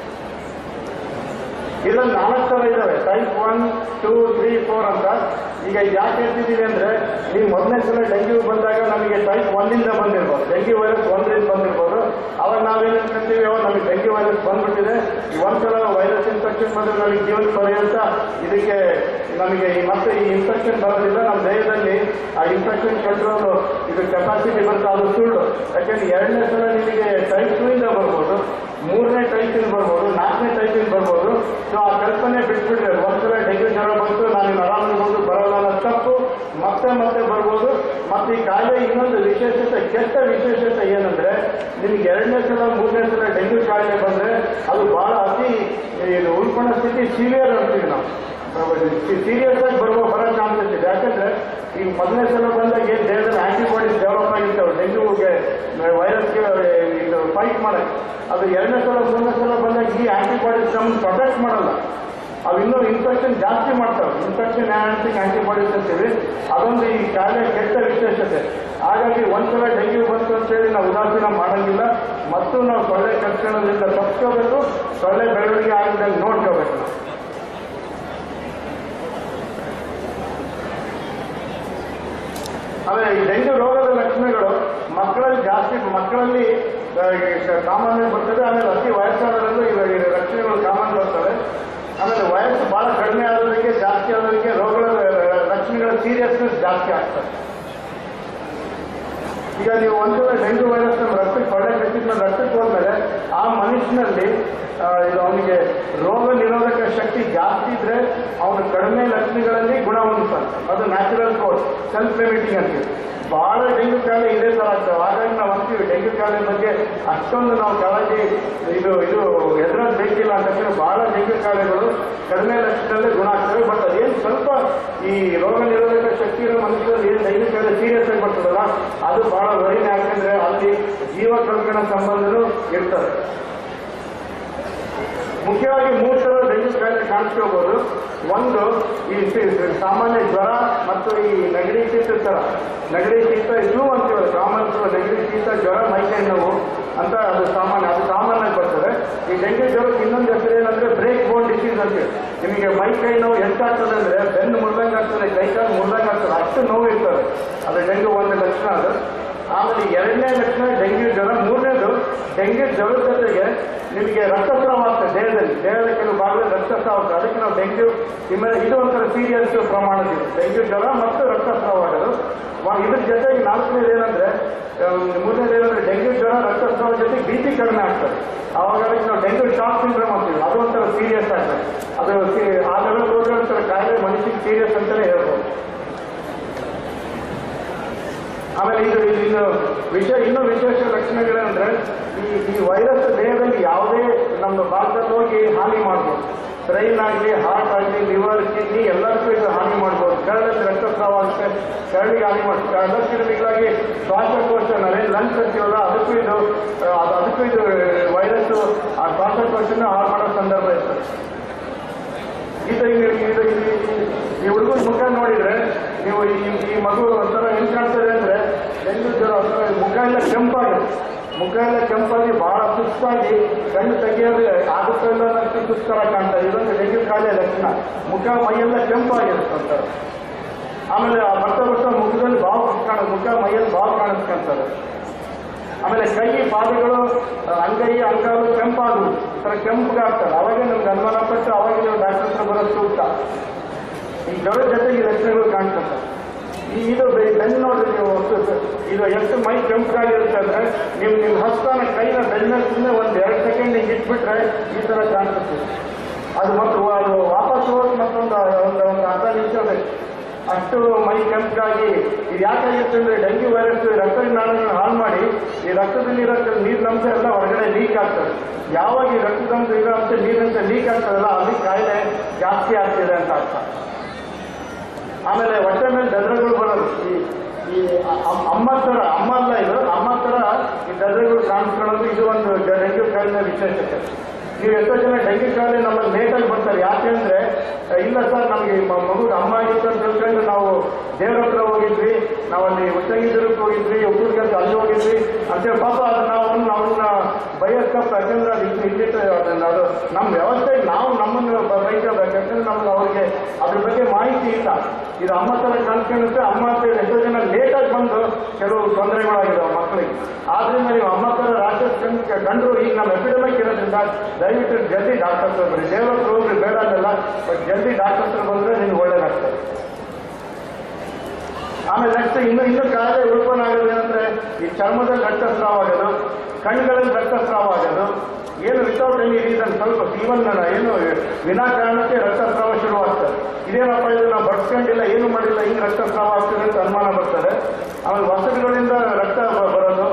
ಇದ್ರಲ್ಲಿ ನಾಲ್ಕು ಥರ ಇದ್ದಾವೆ type one two three four ಅಂತ ಈಗ ಇದು ಯಾಕೆ ಹೇಳ್ತಿದ್ದೀವಿ ಅಂದ್ರೆ ನೀವು ಮೊದಲನೇ ಸಲ ಡೆಂಗ್ಯೂ ಬಂದಾಗ ನಮಗೆ ಟೈಪ್ ಒನ್ನಿಂದ ಬಂದಿರ್ಬೋದು ಡೆಂಗ್ಯೂ ವೈರಸ್ ಒಂದರಿಂದ ಬಂದಿರ್ಬೋದು ಅವಾಗ ನಾವೇನು ಅನ್ಕೊಂತೀವಿ ಅವಾಗ ನಮಗೆ ಡೆಂಗ್ಯೂ ವೈರಸ್ ಬಂದ್ಬಿಟ್ಟಿದೆ ಈ ಒಂದ್ಸಲ ವೈರಸ್ ಇನ್ಫೆಕ್ಷನ್ ಬಂದ್ರೆ ನಮಗೆ ಜೀವನ ಪರ್ಯಂತ ಇದಕ್ಕೆ ನಮಗೆ ಈ ಮತ್ತೆ ಈ ಇನ್ಫೆಕ್ಷನ್ ಬರೋದಿಲ್ಲ ನಮ್ಮ ದೇಹದಲ್ಲಿ ಆ ಇನ್ಫೆಕ್ಷನ್ ಕಂಟ್ರೋಲ್ ಇದು ಕೆಪಾಸಿಟಿ ಬರುತ್ತೆ ಅದು ಸುಳ್ಳು ಯಾಕಂದ್ರೆ ಎರಡನೇ ಸಲ ನಿಮಗೆ ಟೈಪ್ ಟೂ ಇಂದ ಬರ್ಬೋದು ಮೂರನೇ ಟೈಪಿಂದ ಬರ್ಬೋದು ನಾಲ್ಕನೇ ಟೈಪಿಂದ ಬರ್ಬೋದು ಸೊ ಆ ಕಲ್ಪನೆ ಬಿಟ್ಬಿಟ್ರೆ ಒಂದ್ಸಲ ಡೆಂಗ್ಯೂ ಜ್ವರ ಬಂತು ನಾನು ಆರಾಮಿರ್ಬೋದು ಬರೋಲ್ಲ ಅನ್ನೋ ತಪ್ಪು ಮತ್ತೆ ಮತ್ತೆ ಬರ್ಬೋದು ಮತ್ತೆ ಈ ಕಾಯಿಲೆ ಇನ್ನೊಂದು ವಿಶೇಷತೆ ಕೆಟ್ಟ ವಿಶೇಷತೆ ಏನಂದ್ರೆ ನಿಮ್ಗೆ ಎರಡನೇ ಸಲ ಮೂರನೇ ಸಲ ಡೆಂಗ್ಯೂ ಕಾಯಿಲೆ ಬಂದ್ರೆ ಅದು ಬಹಳ ಅತಿ ಇದು ಉಳ್ಕೊಂಡ ಸ್ಥಿತಿ ಸಿವಿಯರ್ ಅಂತೀವಿ ನಾವು ಸೀರಿಯಸ್ ಆಗಿ ಬರುವ ಬರೋ ಚಾನ್ಸಸ್ ಇದೆ ಯಾಕಂದ್ರೆ ಈಗ ಮೊದಲನೇ ಸಲ ಬಂದಾಗ ಏನ್ ದೇಹದಲ್ಲಿ ಆಂಟಿಬಾಡೀಸ್ ಡೆವಲಪ್ ಆಗಿರ್ತಾವೆ ಡೆಂಗ್ಯೂಗೆ ವೈರಸ್ಗೆ ಇದು ಫೈಟ್ ಮಾಡಕ್ಕೆ ಅದು ಎರಡನೇ ಸಲ ಮೂರನೇ ಸಲ ಬಂದಾಗ ಈ ಆಂಟಿಬಾಡೀಸ್ ನಮ್ಗೆ ಪ್ರೊಟೆಕ್ಟ್ ಮಾಡಲ್ಲ ಅವು ಇನ್ನೂ ಇನ್ಫೆಕ್ಷನ್ ಜಾಸ್ತಿ ಮಾಡ್ತವೆ ಇನ್ಫೆಕ್ಷನ್ ಆಂಟಿಕ್ ಆಂಟಿಬಾಡೀಸ್ ಅಂತೀವಿ ಅದೊಂದು ಈ ಕಾಯಿಲೆ ಕೆಟ್ಟ ವಿಶೇಷತೆ ಹಾಗಾಗಿ ಒಂದ್ಸಲ ಡೆಂಗ್ಯೂ ಬಂತು ಅಂತೇಳಿ ನಾವು ಉದಾಸೀನ ಮಾಡಂಗಿಲ್ಲ ಮತ್ತು ನಾವು ಸೊಳ್ಳೆ ಕಚ್ಕೊಳ್ಳೋದ್ರಿಂದ ತಪ್ಪಿಸ್ಕೋಬೇಕು ಸೊಳ್ಳೆ ಬೆಳವಣಿಗೆ ಆಗಿದ್ದಂಗೆ ನೋಡ್ಕೋಬೇಕು ನಾವು ಆಮೇಲೆ ಈ ಡೆಂಗ್ಯೂ ರೋಗದ ಲಕ್ಷಣಗಳು ಮಕ್ಕಳಲ್ಲಿ ಜಾಸ್ತಿ ಮಕ್ಕಳಲ್ಲಿ ಆ, ಈ ಸಾಮಾನ್ಯ ಬರ್ತದೆ ಆಮೇಲೆ ಅತಿ ವಯಸ್ಸಾದವರಲ್ಲೂ ಇವಾಗ ಈ ಲಕ್ಷಣಗಳು ಕಾಮನ್ ಬರ್ತವೆ ಆಮೇಲೆ ವಯಸ್ಸು ಬಹಳ ಕಡಿಮೆ ಆದವರಿಗೆ ಜಾಸ್ತಿ ಆದವರಿಗೆ ರೋಗಗಳ ಆ, ಲಕ್ಷಣಗಳ ಸೀರಿಯಸ್ನೆಸ್ ಜಾಸ್ತಿ ಆಗ್ತದೆ ಈಗ ನೀವು ಒಂದ್ಸಲ ಡೆಂಗ್ಯೂ ವೈರಸ್ ನಮ್ಮ ರಕ್ತಕ್ಕೆ ಸೊಳ್ಳೆ ಕಚ್ಚಿದ ರಕ್ತಕ್ಕೆ ಹೋದ್ಮೇಲೆ ಆ ಮನುಷ್ಯನಲ್ಲಿ ಆ, ಇದು ಅವನಿಗೆ ರೋಗ ನಿರೋಧಕ ಶಕ್ತಿ ಜಾಸ್ತಿ ಇದ್ರೆ ಅವನು ಕಡಿಮೆ ಲಕ್ಷಣಗಳಲ್ಲಿ ಗುಣ ಹೊಂದುತ್ತಾನೆ ಅದು ನ್ಯಾಚುರಲ್ ಕೋರ್ಸ್ ಸೆಲ್ಫ್ ಲಿಮಿಟಿಂಗ್ ಅಂತೀವಿ ಬಹಳ ಡೆಂಗ್ಯೂ ಕಾಯಿಲೆ ಇದೇ ತರ ಆಗ್ತವೆ ಹಾಗಾಗಿ ನಾವು ಅಂತೀವಿ ಡೆಂಗ್ಯೂ ಕಾಯಿಲೆ ಬಗ್ಗೆ ಅಷ್ಟೊಂದು ನಾವು ಕಾಳಜಿ ಇದು ಇದು ಎದುರಲ್ಲಿ ಬೇಕಿಲ್ಲ ಅಂತಂದ್ರೆ ಬಹಳ ಡೆಂಗ್ಯೂ ಕಾಯಿಲೆಗಳು ಕಡಿಮೆ ಲಕ್ಷಣದಲ್ಲೇ ಗುಣ ಆಗ್ತವೆ ಬಟ್ ಅದೇನು ಸ್ವಲ್ಪ ಈ ರೋಗ ನಿರೋಧಕ ಶಕ್ತಿ ಇರೋ ಮನುಷ್ಯರಲ್ಲಿ ಏನು ಡೆಂಗ್ಯೂ ಕಾಯಿಲೆ ಸೀರಿಯಸ್ ಆಗಿ ಬರ್ತದಲ್ಲ ಅದು ಬಹಳ ವರಿನೇ ಯಾಕಂದ್ರೆ ಅಲ್ಲಿ ಜೀವ ಕಲ್ಕಣ ಸಂಬಂಧನೂ ಇರ್ತದೆ ಮುಖ್ಯವಾಗಿ ಮೂರು ಥರ ಡೆಂಗ್ಯೂ ಕಾಯಿಲೆ ಕಾಣಿಸ್ಕೋಬಹುದು ಒಂದು ಈ ಸಿ- ಸಾಮಾನ್ಯ ಜ್ವರ ಮತ್ತು ಈ ನೆಗಡಿ ಶೀತ ತರ ನೆಗಡಿ ಶೀತ ಫ್ಲೂ ಅಂತೀವಲ್ಲ ಕಾಮನ್ ಫ್ಲೂ ನೆಗಡಿ ಶೀತ ಜ್ವರ ಮೈಕೈ ನೋವು ಅಂತ ಅದು ಸಾಮಾನ್ಯ ಅದು ಕಾಮನ್ ಆಗಿ ಬರ್ತದೆ ಈ ಡೆಂಗ್ಯೂ ಜ್ವರಕ್ಕೆ ಇನ್ನೊಂದು ಹೆಸರು ಏನಂದ್ರೆ ಬ್ರೇಕ್ ಬೋನ್ ಡಿಸೀಸ್ ಅಂತೀವಿ ನಿಮಗೆ ಮೈ ಕೈ ನೋವು ಎಷ್ಟಾಗ್ತದೆ ಅಂದ್ರೆ ಬೆನ್ನು ಮುರಿದಂಗೆ ಆಗ್ತದೆ ಕೈ ಕಾಲು ಮುರಿದಂಗೆ ಆಗ್ತದೆ ಅಷ್ಟು ನೋವು ಇರ್ತದೆ ಅದು ಡೆಂಗ್ಯೂ ಒಂದು ಲಕ್ಷಣ ಅದು ಆಮೇಲೆ ಎರಡನೇ ಲಕ್ಷಣ ಡೆಂಗ್ಯೂ ಜ್ವರ ಮೂರನೇದು ಡೆಂಗ್ಯೂ ಜ್ವರದ ಜೊತೆಗೆ ನಿಮಗೆ ರಕ್ತಸ್ರಾವ ಆಗ್ತದೆ ದೇಹದಲ್ಲಿ ದೇಹದ ಕೆಲವು ಭಾಗದಲ್ಲಿ ರಕ್ತಸ್ರಾವ ಆಗ್ತದೆ ಅದಕ್ಕೆ ನಾವು ಡೆಂಗ್ಯೂ ಇಮೇಲೆ ಇದು ಒಂಥರ ಸೀರಿಯಸ್ ಪ್ರಮಾಣದಿದೆ ಡೆಂಗ್ಯೂ ಜ್ವರ ಮತ್ತು ರಕ್ತಸ್ರಾವ ಆಗೋದು ವ- ಇದ್ರ ಜೊತೆಗೆ ನಾಲ್ಕನೇದು ಏನಂದ್ರೆ ಆ, ಮೂರನೇದು ಏನಂದ್ರೆ ಡೆಂಗ್ಯೂ ಜ್ವರ ರಕ್ತಸ್ರಾವ ಜೊತೆಗೆ ಬಿ ಪಿ ಕಡಿಮೆ ಆಗ್ತದೆ ಅವಾಗ ಅದಕ್ಕೆ ನಾವು ಡೆಂಗ್ಯೂ ಶಾಕ್ ಸಿಂಡ್ರೋಮ್ ಅಂತೀವಿ ಅದು ಒಂಥರ ಸೀರಿಯಸ್ ಆಗ್ತದೆ ಅದು ಸಿ- ಆ ಲೆವೆಲ್ ಹೋದ್ರೆ ಒಂಥರ ಕಾಯಿಲೆ ಮನುಷ್ಯಗೆ ಸೀರಿಯಸ್ ಅಂತಲೇ ಹೇಳ್ಬೋದು ಆಮೇಲೆ ಇದು ಇದು ಇನ್ನು ವಿಶೇಷ ಇನ್ನೂ ವಿಶೇಷ ಲಕ್ಷಣಗಳಂದ್ರೆ ಈ ಈ ವೈರಸ್ ದೇಹದಲ್ಲಿ ಯಾವುದೇ ನಮ್ಮ ಭಾಗದಲ್ಲಿ ಹೋಗಿ ಹಾನಿ ಮಾಡ್ಬೋದು ಬ್ರೈನ್ ಆಗಲಿ ಹಾರ್ಟ್ ಆಗಲಿ ಲಿವರ್ ಕಿಡ್ನಿ ಎಲ್ಲದಕ್ಕೂ ಇದು ಹಾನಿ ಮಾಡ್ಬೋದು ಕರಳಲ್ಲಿ ರಕ್ತಸ್ರಾವ ಮತ್ತೆ ಕರಳಿಗೆ ಹಾನಿ ಮಾಡ್ತಾರೆ ಅದಕ್ಕೆ ಮಿಗಿಲಾಗಿ ಶ್ವಾಸಕೋಶ ನರೇನ್ ಲಂಗ್ಸ್ ಅಂತೀವಲ್ಲ ಅದಕ್ಕೂ ಇದು ಆ, ಅದು- ಅದಕ್ಕೂ ಇದು ವೈರಸ್ ಆ ಶ್ವಾಸಕೋಶನ ಹಾಳು ಮಾಡೋ ಸಂದರ್ಭ ಇರ್ತದೆ ಇದು ಇದು ಇದು ಇದು- ಈ- ಈ ಹುಡುಗನ ಮುಖ ನೋಡಿದ್ರೆ ನೀವು ಈ ಈ ಮಗು ಒಂಥರ ಹೆಂಗ್ ಕಾಣ್ತದೆ ಅಂದ್ರೆ ಡೆಂಗ್ಯೂ ಜ್ವರ ಒಂಥರ ಮುಖ ಎಲ್ಲ ಕೆಂಪಾಗಿದೆ ಮುಖ ಎಲ್ಲ ಕೆಂಪಾಗಿ ಬಹಳ ಸುಸ್ತಾಗಿ ಕಣ್ಣು ತೆಗೆಯೋದು ಆಗುತ್ತೋ ಇಲ್ಲ ಅನ್ನೋಷ್ಟು ಸುಸ್ತರ ಕಾಣ್ತದೆ ಇದೊಂದು ಡೆಂಗ್ಯೂ ಕಾಯಿಲೆ ಲಕ್ಷಣ ಮುಖ ಮೈಯೆಲ್ಲ ಕೆಂಪಾಗಿರುತ್ತೆ ಒಂಥರ ಆಮೇಲೆ ಆ ಬರ್ತಾ ಬರ್ತಾ ಮುಖದಲ್ಲಿ ಬಾವು ಕಾಣ ಮುಖ ಮೈಯಲ್ಲಿ ಬಾವು ಕಾಣಿಸ್ಕೊಂತಾರೆ ಆಮೇಲೆ ಕೈ ಪಾದಗಳು ಆ, ಅಂಗೈ ಅಂಗಾಲು ಕೆಂಪಾಗುದು ಈ ಥರ ಕೆಂಪುಗಾಗ್ತದೆ ಅವಾಗ ನಮ್ಗೆ ಅನುಮಾನ ಪಟ್ಟು ಅವಾಗ ನೀವು ಡಾಕ್ಟರ್ ಹತ್ರ ಬರೋದು ಸೂಕ್ತ ಈ ಜ್ವರದ ಜೊತೆಗೆ ಈ ಲಕ್ಷಣಗಳು ಕಾಣ್ತದೆ ಈ ಇದು ಬೆ- ಬೆನ್ನು ನೋಡ್ರಿ ನೀವು ಹೊತ್ತು- ಇದು ಎಷ್ಟು ಮೈ ಕೆಂಪುಗಾಗಿರುತ್ತೆ ಅಂದ್ರೆ ನೀವು ನಿಮ್ಮ ಹಸ್ತನ ಕೈನ ಬೆನ್ನ ಸುಮ್ಮನೆ ಒಂದು ಎರಡು ಸೆಕೆಂಡ್ ಹಿಂಗೆ ಇಟ್ಬಿಟ್ರೆ ಈ ಥರ ಕಾಣ್ತದೆ ಅದು ಮತ್ತು ಅದು ವಾಪಸ್ ಹೋಗಿ ಮತ್ತೊಂದು ಒಂದು ಒಂದು ಅರ್ಧ ನಿಮಿಷ ಬೇಕು ಅಷ್ಟು ಮೈ ಕೆಂಪಾಗಿ ಇದು ಯಾಕಾಗಿರುತ್ತೆ ಅಂದ್ರೆ ಡೆಂಗ್ಯೂ ವೈರಸ್ ರಕ್ತನಾಳಗಳನ್ನು ಹಾಳು ಮಾಡಿ ಈ ರಕ್ತದಲ್ಲಿರೋ ನೀರಿನ ಅಂಶ ಎಲ್ಲ ಹೊರಗಡೆ ಲೀಕ್ ಆಗ್ತದೆ ಯಾವಾಗ ಈ ರಕ್ತದಂಶ ಇರೋ ಅಂಶ ನೀರಿನಂಶ ಲೀಕ್ ಆಗ್ತದಲ್ಲ ಅಲ್ಲಿ ಕಾಯಿಲೆ ಜಾಸ್ತಿ ಆಗ್ತಿದೆ ಅಂತ ಅರ್ಥ ಆಮೇಲೆ ಹೊಟ್ಟೆ ಮೇಲೆ ದದ್ರಗಳು ಬರೋದು ಈ ಈ ಅ- ಅಮ್ಮ ಥರ ಅಮ್ಮ ಅಲ್ಲ ಇದು ಅಮ್ಮ ಥರ ಈ ದದ್ರಗಳು ಕಾಣಿಸ್ಕೊಳ್ಳೋದು ಇದು ಒಂದು ಡೆಂಗ್ಯೂ ಕಾಯಿಲೆ ವಿಶೇಷತೆ ನೀವು ಎಷ್ಟೋ ಜನ ಡೆಂಗ್ಯೂ ಕಾಯಿಲೆ ನಮ್ಮಲ್ಲಿ ಲೇಟಾಗಿ ಬರ್ತಾರೆ ಯಾಕೆ ಅಂದ್ರೆ ಅಹ್, ಇಲ್ಲ ಸರ್ ನಮಗೆ ಮಗು ಅಮ್ಮ ಆಗಿತ್ತು ಅಂತ ತಿಳ್ಕೊಂಡು ನಾವು ದೇವ್ರ ಹತ್ರ ಹೋಗಿದ್ವಿ ನಾವು ಅಲ್ಲಿ ಉಚ್ಚಂಗಿದುರ್ಗಕ್ಕೆ ಹೋಗಿದ್ವಿ ಉಪ್ಪುರ್ಗಕ್ಕೆ ಅಲ್ಲಿ ಹೋಗಿದ್ವಿ ಅಂತೇಳಿ ಪಾಪ ಅದು ನಾವು ಅವ್ರನ್ನ ಬಯಸ್ಕಪ್ಪ ಯಾಕಂದ್ರೆ ಅದು ಇಲ್ಲಿ ಇಲ್ಲಿಟ್ಟು ಅದನ್ನ ಅದು ನಮ್ಮ ವ್ಯವಸ್ಥೆ ನಾವು ನಮ್ಮನ್ನು ಬ- ಬೈಕೋಬೇಕು ಯಾಕಂದ್ರೆ ನಮ್ಗೆ ಅವ್ರಿಗೆ ಅದ್ರ ಬಗ್ಗೆ ಮಾಹಿತಿ ಇಲ್ಲ ಇದು ಅಮ್ಮ ಥರ ಕಾಣಿಸ್ಕೊಳ್ಳುತ್ತೆ ಅಮ್ಮ ಅಂತ ಹೇಳಿ ಎಷ್ಟೋ ಜನ ಲೇಟಾಗಿ ಬಂದು ಕೆಲವು ತೊಂದರೆಗಳಾಗಿದ್ದಾವೆ ಮಕ್ಕಳಿಗೆ ಆದ್ರಿಂದ ನೀವು ಅಮ್ಮ ಥರ ರಾಕ್ಷಸ ಕಂಡು ಕಂಡ್ರು ಈಗ ನಮ್ಮ ಎಪಿಡಮಿಕ್ ಇರೋದ್ರಿಂದ ದಯವಿಟ್ಟು ಜಲ್ದಿ ಡಾಕ್ಟರ್ ಹತ್ರ ಬರ್ರಿ ದೇವ್ರ ಹತ್ರ ಹೋಗ್ರಿ ಬೇಡ ಅನ್ನಲ್ಲ ಬಟ್ ಜಲ್ದಿ ಡಾಕ್ಟರ್ ಹತ್ರ ಬಂದ್ರೆ ನಿಮ್ಗೆ ಒಳ್ಳೇದಾಗ್ತದೆ ಆಮೇಲೆ ನೆಕ್ಸ್ಟ್ ಇನ್ನು ಇನ್ನು ಕಾಯಿಲೆ ಉಲ್ಪಣ ಆಗೋದು ಏನಂದ್ರೆ ಈ ಚರ್ಮದಲ್ಲಿ ರಕ್ತಸ್ರಾವ ಆಗೋದು ಕಣ್ಣುಗಳಲ್ಲಿ ರಕ್ತಸ್ರಾವ ಆಗೋದು ಏನು ವಿತೌಟ್ ಎನಿ ರೀಸನ್ ಸ್ವಲ್ಪ ಈವನ್ ಏನು ವಿನಾಕಾರಣಕ್ಕೆ ರಕ್ತಸ್ರಾವ ಶುರುವಾಗ್ತದೆ ಇದೇನಪ್ಪ ಇದು ನಾವು ಬಡ್ಸ್ಕೊಂಡಿಲ್ಲ ಏನು ಮಾಡಿಲ್ಲ ಹಿಂಗೆ ರಕ್ತಸ್ರಾವ ಆಗ್ತದೆ ಅಂತ ಅನುಮಾನ ಬರ್ತದೆ ಆಮೇಲೆ ವಸತಿಗಳಿಂದ ರಕ್ತ ಬ- ಬರೋದು